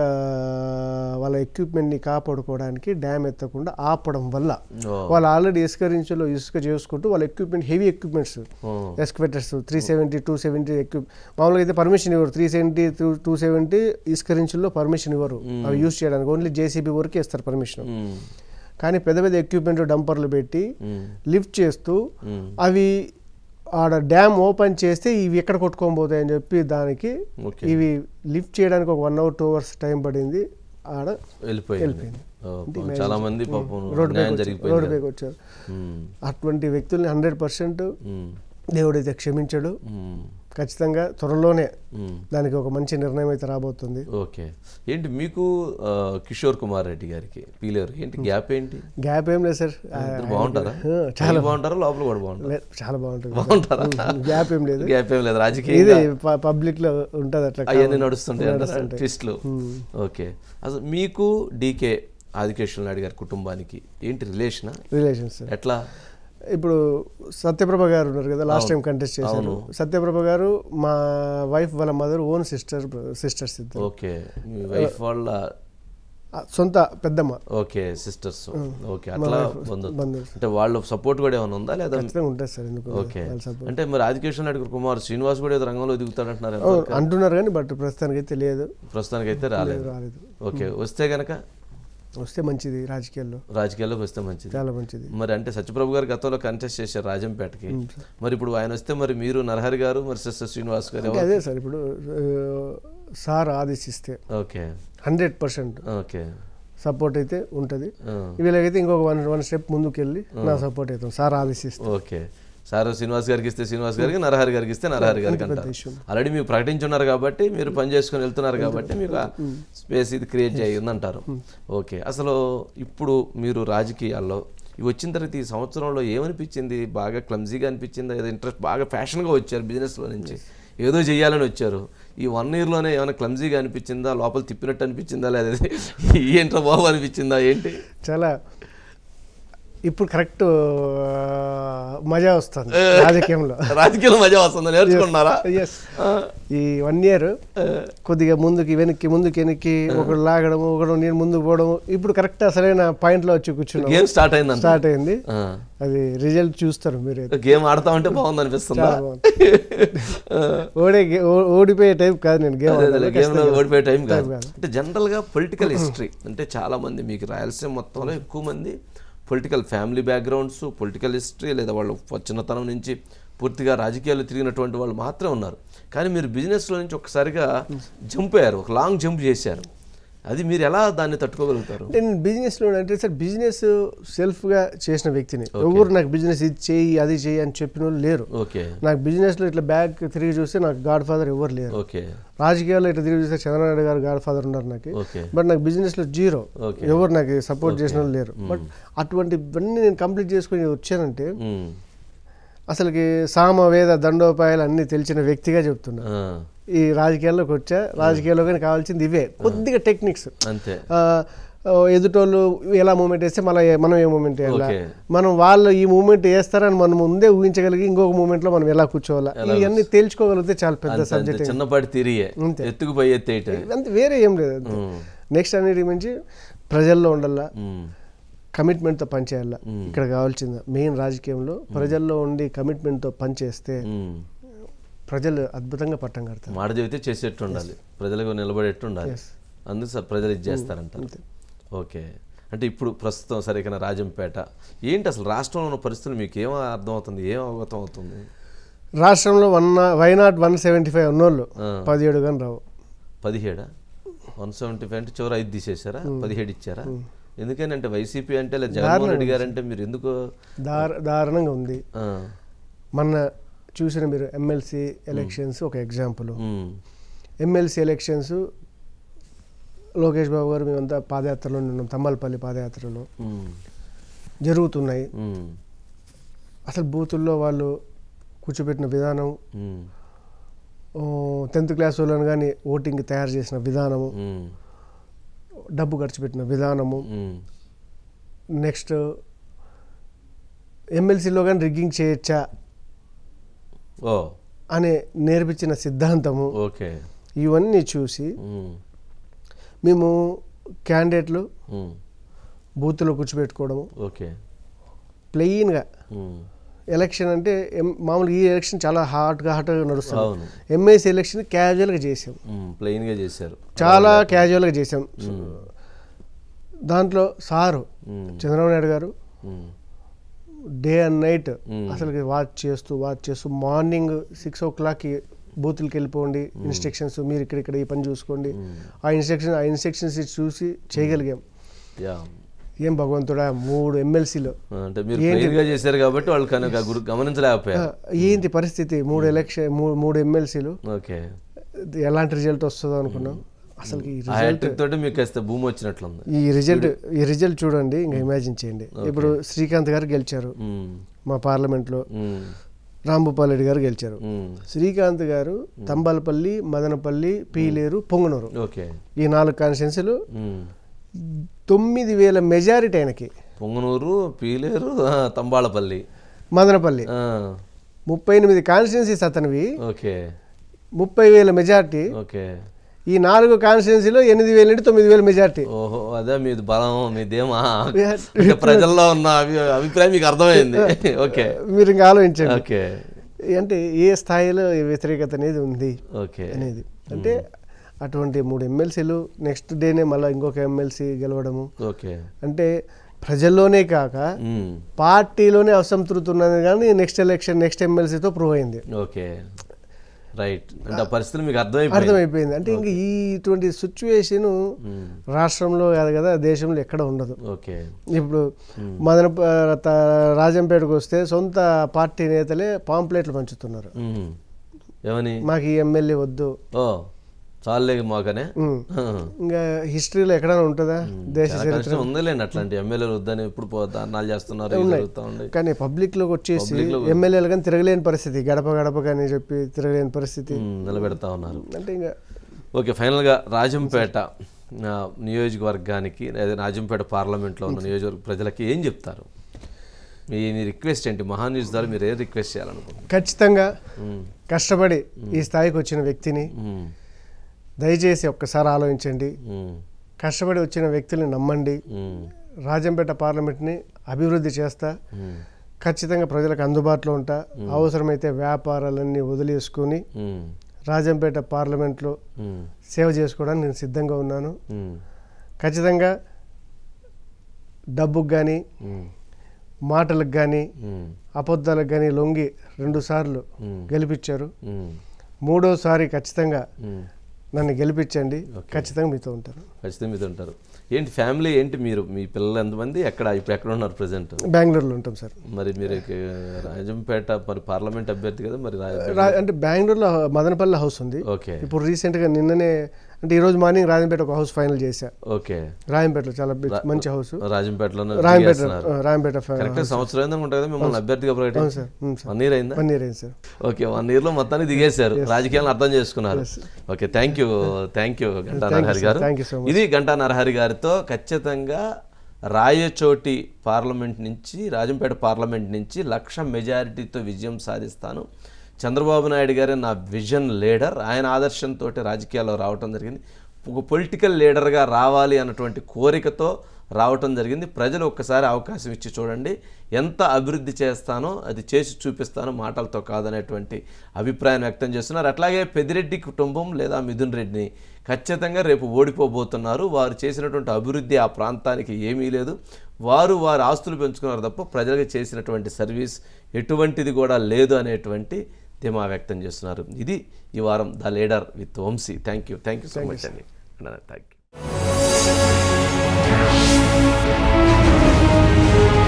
వాళ్ళ ఎక్విప్మెంట్ని కాపాడుకోవడానికి డ్యామ్ ఎత్తకుండా ఆపడం వల్ల ఓ, వాళ్ళు ఆల్రెడీ ఇసుక రించులు ఇసుక చేసుకుంటూ వాళ్ళ ఎక్విప్మెంట్ హెవీ ఎక్విప్మెంట్స్ ఓ, excavators three seventy two seventy equip మామూలుగా అయితే పర్మిషన్ ఇవ్వరు త్రీ సెవెంటీ టూ సెవెంటీ ఇసుక రించుల్లో పర్మిషన్ ఇవ్వరు అవి యూస్ చేయడానికి ఓన్లీ జేసీబీ వరకే ఇస్తారు పర్మిషన్ ఉమ్, కానీ పెద్ద పెద్ద ఎక్విప్మెంట్ డంపర్లు పెట్టి ఉమ్, లిఫ్ట్ చేస్తూ ఉమ్, అవి ఆడ డ్యామ్ ఓపెన్ చేస్తే ఇవి ఎక్కడ కొట్టుకోబోతాయని చెప్పి దానికి ఓకే ఇవి లిఫ్ట్ చేయడానికి ఒక one hour two hours time పడింది ఆడ వెళ్ళిపోయింది ఓ, పాపం చాలా మంది పాపం రోడ్డు న్యాయం రోడ్డు జరిగిపోయింది పైకి వచ్చారు ఉమ్, అటువంటి వ్యక్తుల్ని హండ్రెడ్ పర్సెంట్ ఉమ్, దేవుడైతే క్షమించడు ఉమ్, ఖచ్చితంగా త్వరలోనే ఉమ్. దానికి ఒక మంచి నిర్ణయం అయితే రాబోతుంది ఓకే ఏంటి మీకు ఆ, కిషోర్ కుమార్ రెడ్డి గారికి పీలేరు ఏంటి గ్యాప్ ఏంటి గ్యాప్ ఏం లేదు సార్ ఆ, ఇద్దరు బాగుంటారా ఆ, చాలా బాగుంటారా లోపల కూడా బాగుంటారా లే- చాలా బాగుంటుంది బాగుంటారా గ్యాప్ ఏం లేదు గ్యాప్ ఏం లేదు రాజకీయ ఇది పబ్లిక్ లో ఉంటది అట్లా అవన్నీ నడుస్తుంటాయి అంటారా ట్విస్ట్లు ఓకే అసలు మీకు డీకే ఆదికేశ్వర నాయుడు గారి కుటుంబానికి ఏంటి రిలేషనా రిలేషన్స్ ఎట్లా ఇప్పుడు సత్యప్రభ గారు ఉన్నారు కదా లాస్ట్ టైం కంటెస్ట్ చేశారు సత్యప్రభ గారు మా వైఫ్ వాళ్ళ మదర్ ఓన్ సిస్టర్ సిస్టర్స్ ఇద్దరు ఓకే మీ వైఫ్ వాళ్ళ ఆ, సొంత పెద్దమ్మ ఓకే సిస్టర్స్ ఓకే అట్లా బంధు బంధువులు. అంటే వాళ్ళ సపోర్ట్ కూడా ఏమైనా ఉందా లేదా ఖచ్చితంగా ఉంటుంది సార్ ఎందుకు ఓకే వాళ్ళ support. అంటే మరి ఆదికేశ్వర నాయుడు గారు కుమార్ శ్రీనివాస్ కూడా ఏదో రంగంలో దిగుతాడంటున్నారు అవును, అంటున్నారు కానీ బట్ ప్రస్తుతానికి అయితే లేదు ప్రస్తుతానికి అయితే రాలేదు రాలేదు ఓకే వస్తే గనక వస్తే మంచిది రాజకీయాల్లో రాజకీయాల్లోకి వస్తే మంచిది చాలా మంచిది మరి అంటే సత్యప్రభు గారు గతంలో కంటెస్ట్ చేశారు రాజంపేటకి మరి ఇప్పుడు ఆయన వస్తే మరి మీరు నరహరి గారు మరి సిస్టర్ శ్రీనివాస్ గారు అంటే అదే సార్ ఇప్పుడు ఆ, సార్ ఆదేశిస్తే okay hundred percent okay support అయితే ఉంటుంది ఆ, వీళ్ళకైతే ఇంకొక వన్ వన్ స్టెప్ ముందుకు వెళ్ళి నా సపోర్ట్ అవుతాం సార్ ఆదేశిస్తే ఓకే సార్ శ్రీనివాస్ గారికి ఇస్తే శ్రీనివాస్ గారికి నరహరి గారికి ఇస్తే నరహరి గారికి అంటారు issue. ఆల్రెడీ మీరు ప్రకటించున్నారు కాబట్టి మీరు పని చేసుకొని వెళ్తున్నారు కాబట్టి మీకు స్పేస్ ఇది క్రియేట్ చేయి ఉందంటారు ఓకే అసలు ఇప్పుడు మీరు రాజకీయాల్లో ఇవి వచ్చిన తర్వాత ఈ సంవత్సరంలో ఏమనిపించింది బాగా క్లమ్జీగా అనిపించిందా ఏదో ఇంట్రెస్ట్ బాగా ఫ్యాషన్గా వచ్చారు బిజినెస్లో నుంచి ఏదో చేయాలని వచ్చారు ఈ వన్ ఇయర్లోనే ఏమైనా క్లమ్జీగా అనిపించిందా లోపల తిప్పినట్టు అనిపించిందా లేదా ఏంట్రా బాబు అనిపించిందా ఏంటి చాలా ఇప్పుడు కరెక్ట్ మజా వస్తుంది రాజకీయంలో రాజకీయాలు మజా వస్తుందా నేర్చుకున్నారా ఎస్ ఈ వన్ ఇయర్ కొద్దిగా ముందుకి వెనక్కి ముందుకి వెనక్కి ఒకడు లాగడం ఒకడు నేను ముందుకు పోవడం ఇప్పుడు కరెక్ట్ అసలైన పాయింట్ లో వచ్చి కూర్చున్నాం గేమ్ స్టార్ట్ అయిందంట స్టార్ట్ అయింది ఆ. అది రిజల్ట్ చూస్తారు మీరు గేమ్ ఆడతా ఉంటే బాగుంది అనిపిస్తుందా చాలా బాగుంది. ఓడే గే- ఓ- ఓడిపోయే టైప్ కాదు నేను గేమ్ గేమ్ లో ఓడిపోయే టైం కాదు అంటే జనరల్ గా పొలిటికల్ హిస్టరీ అంటే చాలా మంది మీకు రాయలసీమ మొత్తంలో ఎక్కువ మంది political family backgrounds political history లేదా వాళ్ళు చిన్నతనం నుంచి పూర్తిగా రాజకీయాలు తిరిగినటువంటి వాళ్ళు మాత్రమే ఉన్నారు కానీ మీరు బిజినెస్లో నుంచి ఒక్కసారిగా జంప్ అయ్యారు ఒక లాంగ్ జంప్ చేశారు అది మీరు ఎలా దాన్ని తట్టుకోగలుగుతారు అంటే నేను బిజినెస్ లో అంటే సార్ బిజినెస్ సెల్ఫ్ గా చేసిన వ్యక్తిని ఎవరు నాకు బిజినెస్ ఇది చేయి అది చేయి అని చెప్పిన వాళ్ళు లేరు ఓకే నాకు బిజినెస్ లో ఇట్లా బ్యాగ్ తిరిగి చూస్తే నాకు గాడ్ ఫాదర్ ఎవరు లేరు ఓకే రాజకీయాల్లో ఇట్లా తిరిగి చూస్తే చంద్రనాయుడు గారు గాడ్ ఫాదర్ ఉన్నారు నాకు ఓకే బట్ నాకు బిజినెస్ లో జీరో Okay. ఎవరు నాకు సపోర్ట్ చేసిన వాళ్ళు లేరు బట్ అటువంటివన్నీ నేను కంప్లీట్ చేసుకుని వచ్చానంటే ఉమ్. అసలుకి సామ వేద దండోపాయాలు అన్ని తెలిసిన వ్యక్తిగా చెప్తున్నా ఆ. ఈ రాజకీయాల్లోకి వచ్చా రాజకీయాల్లో కానీ కావాల్సింది ఇవే కొద్దిగా టెక్నిక్స్ అంతే ఎదుటోళ్ళు ఎలా మూమెంట్ వేస్తే మళ్ళీ మనం ఏ మూమెంట్ వేయాలా Okay. మనం వాళ్ళు ఈ మూమెంట్ వేస్తారని మనం ముందే ఊహించగలిగి ఇంకొక మూమెంట్ లో మనం ఎలా కూర్చోవాలా ఇవన్నీ తేల్చుకోగలిగితే చాలా పెద్ద అంతే, సబ్జెక్ట్ అంతే. చిన్నపాటి తిరిగే అంతే. ఎత్తుకు పై ఎత్తేయటం అంతే వేరే ఏం లేదు అంతే నెక్స్ట్ అన్నిటి మించి ప్రజల్లో ఉండాలా ఉమ్. కమిట్మెంట్తో పనిచేయాలా ఇక్కడ కావాల్సింది మెయిన్ రాజకీయంలో ప్రజల్లో ఉండి కమిట్మెంట్తో పనిచేస్తే ఉమ్. ప్రజలు అద్భుతంగా పట్టం కడతారు మాట చెబితే చేసేట్టు ఉండాలి ప్రజలకు నిలబడేట్టు ఉండాలి Yes. అందుకు సార్ ప్రజలు ఇది చేస్తారంట ఓకే అంటే ఇప్పుడు ప్రస్తుతం సరే ఇక్కడ రాజంపేట ఏంటి అసలు రాష్ట్రంలో ఉన్న పరిస్థితులు మీకు ఏం అర్థమవుతుంది ఏం అవగతం అవుతుంది రాష్ట్రంలో one why not one seventy five ఉన్నోళ్ళు ఆ. పదిహేడు కానీ రావు పదిహేడా వన్ సెవెంటీ ఫైవ్ అంటే చివరి ఐదు తీసేశారా పదిహేడు ఇచ్చారా ఎందుకని అంటే వైసీపీ అంటే లేదా జగన్మోహన్ రెడ్డి గారు అంటే మీరు ఎందుకు దార దారుణంగా ఉంది ఆ, మొన్న చూసిన మీరు ఎమ్మెల్సీ ఎలక్షన్స్ ఒక example um, MLC elections Lokesh Babu గారు మేమంతా పాదయాత్రలో ఉన్నాం తమ్మలపల్లి పాదయాత్రలో ఉమ్, జరుగుతున్నాయి ఉమ్, అసలు బూతుల్లో వాళ్ళు కూర్చోబెట్టిన విధానం ఉమ్, టెన్త్ క్లాస్ వాళ్ళని కానీ ఓటింగ్ తయారు చేసిన విధానము ఉమ్, డబ్బు ఖర్చు పెట్టిన విధానము ఉమ్, నెక్స్ట్ ఎమ్మెల్సీలో కానీ రిగ్గింగ్ చేయొచ్చా ఓ అనే నేర్పించిన సిద్ధాంతము ఓకే ఇవన్నీ చూసి ఉమ్, మేము క్యాండిడేట్లు ఉమ్, బూత్లో కూర్చోబెట్టుకోవడము ఓకే ప్లెయిన్గా ఉమ్, ఎలక్షన్ అంటే ఎం- మామూలుగా ఈ ఎలక్షన్ చాలా హాట్గా హాట్గా నడుస్తుంది అవును ఎంఐసి ఎలక్షన్ క్యాజువల్గా చేసాం ఉమ్, ప్లెయిన్గా చేశారు చాలా క్యాజువల్గా చేసాం దాంట్లో సారు ఉమ్, చంద్రబాబు నాయుడు గారు um, day and night hmm. అసలు వాచ్ చేస్తూ వాచ్ చేస్తూ మార్నింగ్ సిక్స్ ఓ క్లాక్కి బూతులకి వెళ్ళిపోండి ఇన్స్ట్రక్షన్స్ మీరు ఇక్కడ ఇక్కడ ఈ పని చూసుకోండి ఆ ఇన్స్ట్రక్షన్ ఆ ఇన్స్ట్రక్షన్స్ చూసి చేయగలిగాం యా ఏం భగవంతుడా మూడు ఎమ్మెల్సీలో అంటే మీరు ప్లెయిన్గా చేశారు కాబట్టి వాళ్ళు కనుక గురు గమనించలేకపోయారు ఏంటి పరిస్థితి మూడు ఎలక్షన్ మూడు మూడు ఎమ్మెల్సీలు ఓకే ఎలాంటి రిజల్ట్ వస్తుందో అనుకున్నాం అసలు ఈ ఆ హ్యాట్రిక్ తోటి మీకు కాస్త భూమి వచ్చినట్లుంది ఈ రిజల్ట్ ఈ రిజల్ట్ చూడండి ఇంకా ఇమాజిన్ చేయండి ఇప్పుడు శ్రీకాంత్ గారు గెలిచారు ఉమ్, మా పార్లమెంట్లో ఉమ్, రాంభూపాల్ రెడ్డి గారు గెలిచారు ఉమ్, శ్రీకాంత్ గారు తంబాలపల్లి మదనపల్లి పీలేరు పొంగనూరు ఓకే ఈ నాలుగు కాన్స్టిట్యున్సీలు ఉమ్. తొమ్మిది వేల మెజారిటీ ఆయనకి పొంగనూరు పీలేరు ఆ, తంబాళపల్లి మదనపల్లి ఆ, ముప్పై ఎనిమిది కాన్స్టిట్యున్సీస్ అతనివి ఓకే ముప్పై వేల మెజారిటీ ఓకే ఈ నాలుగు కాన్స్టిట్యున్సీలో ఎనిమిది వేల నుండి తొమ్మిది వేల మెజారిటీ ఓహో అదే మీది బలం మీదేమా అంటే ప్రజల్లో ఉన్న అభి అభిప్రాయం మీకు అర్థమైంది ఓకే మీరు ఇంకా ఆలోచించండి ఓకే అంటే ఏ స్థాయిలో ఈ వ్యతిరేకత అనేది ఉంది ఓకే అనేది అంటే అటువంటి మూడు ఎమ్మెల్సీలు నెక్స్ట్ డేనే మళ్ళీ ఇంకొక ఎమ్మెల్సీ గెలవడము ఓకే అంటే ప్రజల్లోనే కాక ఉమ్, పార్టీలోనే అసంతృప్తి ఉన్నది కానీ నెక్స్ట్ ఎలక్షన్ నెక్స్ట్ ఎమ్మెల్సీతో ప్రూవ్ అయింది ఓకే రైట్ అంటే ఆ పరిస్థితులు మీకు అర్థమైపోయింది అర్థమైపోయింది అంటే ఇంకా ఈ ఇటువంటి సిచ్యువేషన్ ఉమ్, రాష్ట్రంలో కాదు కదా దేశంలో ఎక్కడ ఉండదు ఓకే ఇప్పుడు మదన త- రాజంపేటకు వస్తే సొంత పార్టీ నేతలే పాంప్లెట్లు పంచుతున్నారు ఉమ్, ఏమని మాకు ఈ ఎమ్మెల్యే వద్దు ఓ చాలే మాకనే ఉమ్. ఆ. ఇంకా హిస్టరీలో ఎక్కడైనా ఉంటుందా దేశ చాలా చరిత్ర కష్టం ఉందిలేండి అట్లాంటి ఎమ్మెల్యేలు వద్దని ఎప్పుడు పో దారుణాలు చేస్తున్నారు ఇవి జరుగుతూ ఉన్నాయి కానీ పబ్లిక్లోకి వచ్చేసి ఎమ్మెల్యేలు కానీ తిరగలేని పరిస్థితి గడప గడప కానీ చెప్పి తిరగలేని పరిస్థితి ఉమ్, నిలబెడతా ఉన్నారు అంటే ఇంకా ఓకే ఫైనల్గా రాజంపేట ఆ, నియోజకవర్గానికి అదే రాజంపేట పార్లమెంట్లో ఉన్న నియోజకవర్గ ప్రజలకి ఏం చెప్తారు మీ మీ రిక్వెస్ట్ ఏంటి మహా న్యూస్ ద్వారా మీరు ఏం రిక్వెస్ట్ చేయాలనుకుంటున్నారు ఖచ్చితంగా ఉమ్, కష్టపడి ఈ స్థాయికి వచ్చిన వ్యక్తిని ఉమ్, దయచేసి ఒక్కసారి ఆలోచించండి ఉమ్, కష్టపడి వచ్చిన వ్యక్తుల్ని నమ్మండి ఉమ్, రాజంపేట పార్లమెంట్ని అభివృద్ధి చేస్తా ఉమ్, ఖచ్చితంగా ప్రజలకు అందుబాటులో ఉంటా అవసరమైతే వ్యాపారాలన్నీ వదిలేసుకుని ఉమ్, రాజంపేట పార్లమెంట్లో ఉమ్, సేవ చేసుకోవడానికి నేను సిద్ధంగా ఉన్నాను ఉమ్, ఖచ్చితంగా డబ్బుకు కానీ ఉమ్, మాటలకు కానీ ఉమ్, అబద్ధాలకు కానీ లొంగి రెండుసార్లు ఉమ్, గెలిపించారు ఉమ్, మూడోసారి ఖచ్చితంగా ఉమ్. నన్ను గెలిపించండి ఖచ్చితంగా మీతో ఉంటాను ఖచ్చితంగా మీతో ఉంటారు ఏంటి ఫ్యామిలీ ఏంటి మీరు మీ పిల్లలు ఎంతమంది ఎక్కడ ఇప్పుడు ఎక్కడ ఉన్నారు ప్రజెంట్ బెంగళూరులో ఉంటాం సార్ మరి మీరు ఇక రాజంపేట మరి పార్లమెంట్ అభ్యర్థి కదా మరి రా- రా- అంటే బెంగళూరులో మదనపల్లి హౌస్ ఉంది ఓకే ఇప్పుడు రీసెంట్గా నిన్ననే అంటే ఈ రోజు మార్నింగ్ రాజంపేట ఒక హౌస్ ఫైనల్ చేశా ఓకే రాజంపేటలో చాలా బి- మంచి హౌస్ రాజంపేటలోనే రాజంపేట దిగేస్తున్నారు. ఆ, రాజంపేట ఫై- కరెక్ట్ సంవత్సరం అయింది అనుకుంటా కదా మిమ్మల్ని అభ్యర్థిగా ప్రకటించి సార్ అవును సార్ వన్ ఇయర్ అయిందా వన్ ఇయర్ అయింది సార్ ఓకే వన్ ఇయర్ లో మొత్తాన్ని దిగేశారు రాజకీయాలను అర్థం చేసుకున్నారు okay thank you thank you Ganta Narahari గారు థ్యాంక్ యూ సో మచ్ ఇది గంటా నరహరి గారితో ఖచ్చితంగా రాయచోటి పార్లమెంట్ నుంచి రాజంపేట పార్లమెంట్ నుంచి లక్ష మెజారిటీతో విజయం సాధిస్తాను చంద్రబాబు నాయుడు గారే నా విజన్ లీడర్ ఆయన ఆదర్శంతో రాజకీయాల్లో రావటం జరిగింది ఒక పొలిటికల్ లీడర్గా రావాలి అన్నటువంటి కోరికతో రావటం జరిగింది ప్రజలు ఒక్కసారి అవకాశం ఇచ్చి చూడండి ఎంత అభివృద్ధి చేస్తానో అది చేసి చూపిస్తాను మాటలతో కాదనేటువంటి అభిప్రాయం వ్యక్తం చేస్తున్నారు అట్లాగే పెద్దిరెడ్డి కుటుంబం లేదా మిథున్ రెడ్డిని ఖచ్చితంగా రేపు ఓడిపోబోతున్నారు వారు చేసినటువంటి అభివృద్ధి ఆ ప్రాంతానికి ఏమీ లేదు వారు వారి ఆస్తులు పెంచుకున్నారు తప్ప ప్రజలకు చేసినటువంటి సర్వీస్ ఎటువంటిది కూడా లేదు అనేటువంటి ధీమా వ్యక్తం చేస్తున్నారు ఇది ఈ వారం the leader with Vamsi thank you thank you so much అండి థ్యాంక్ యూ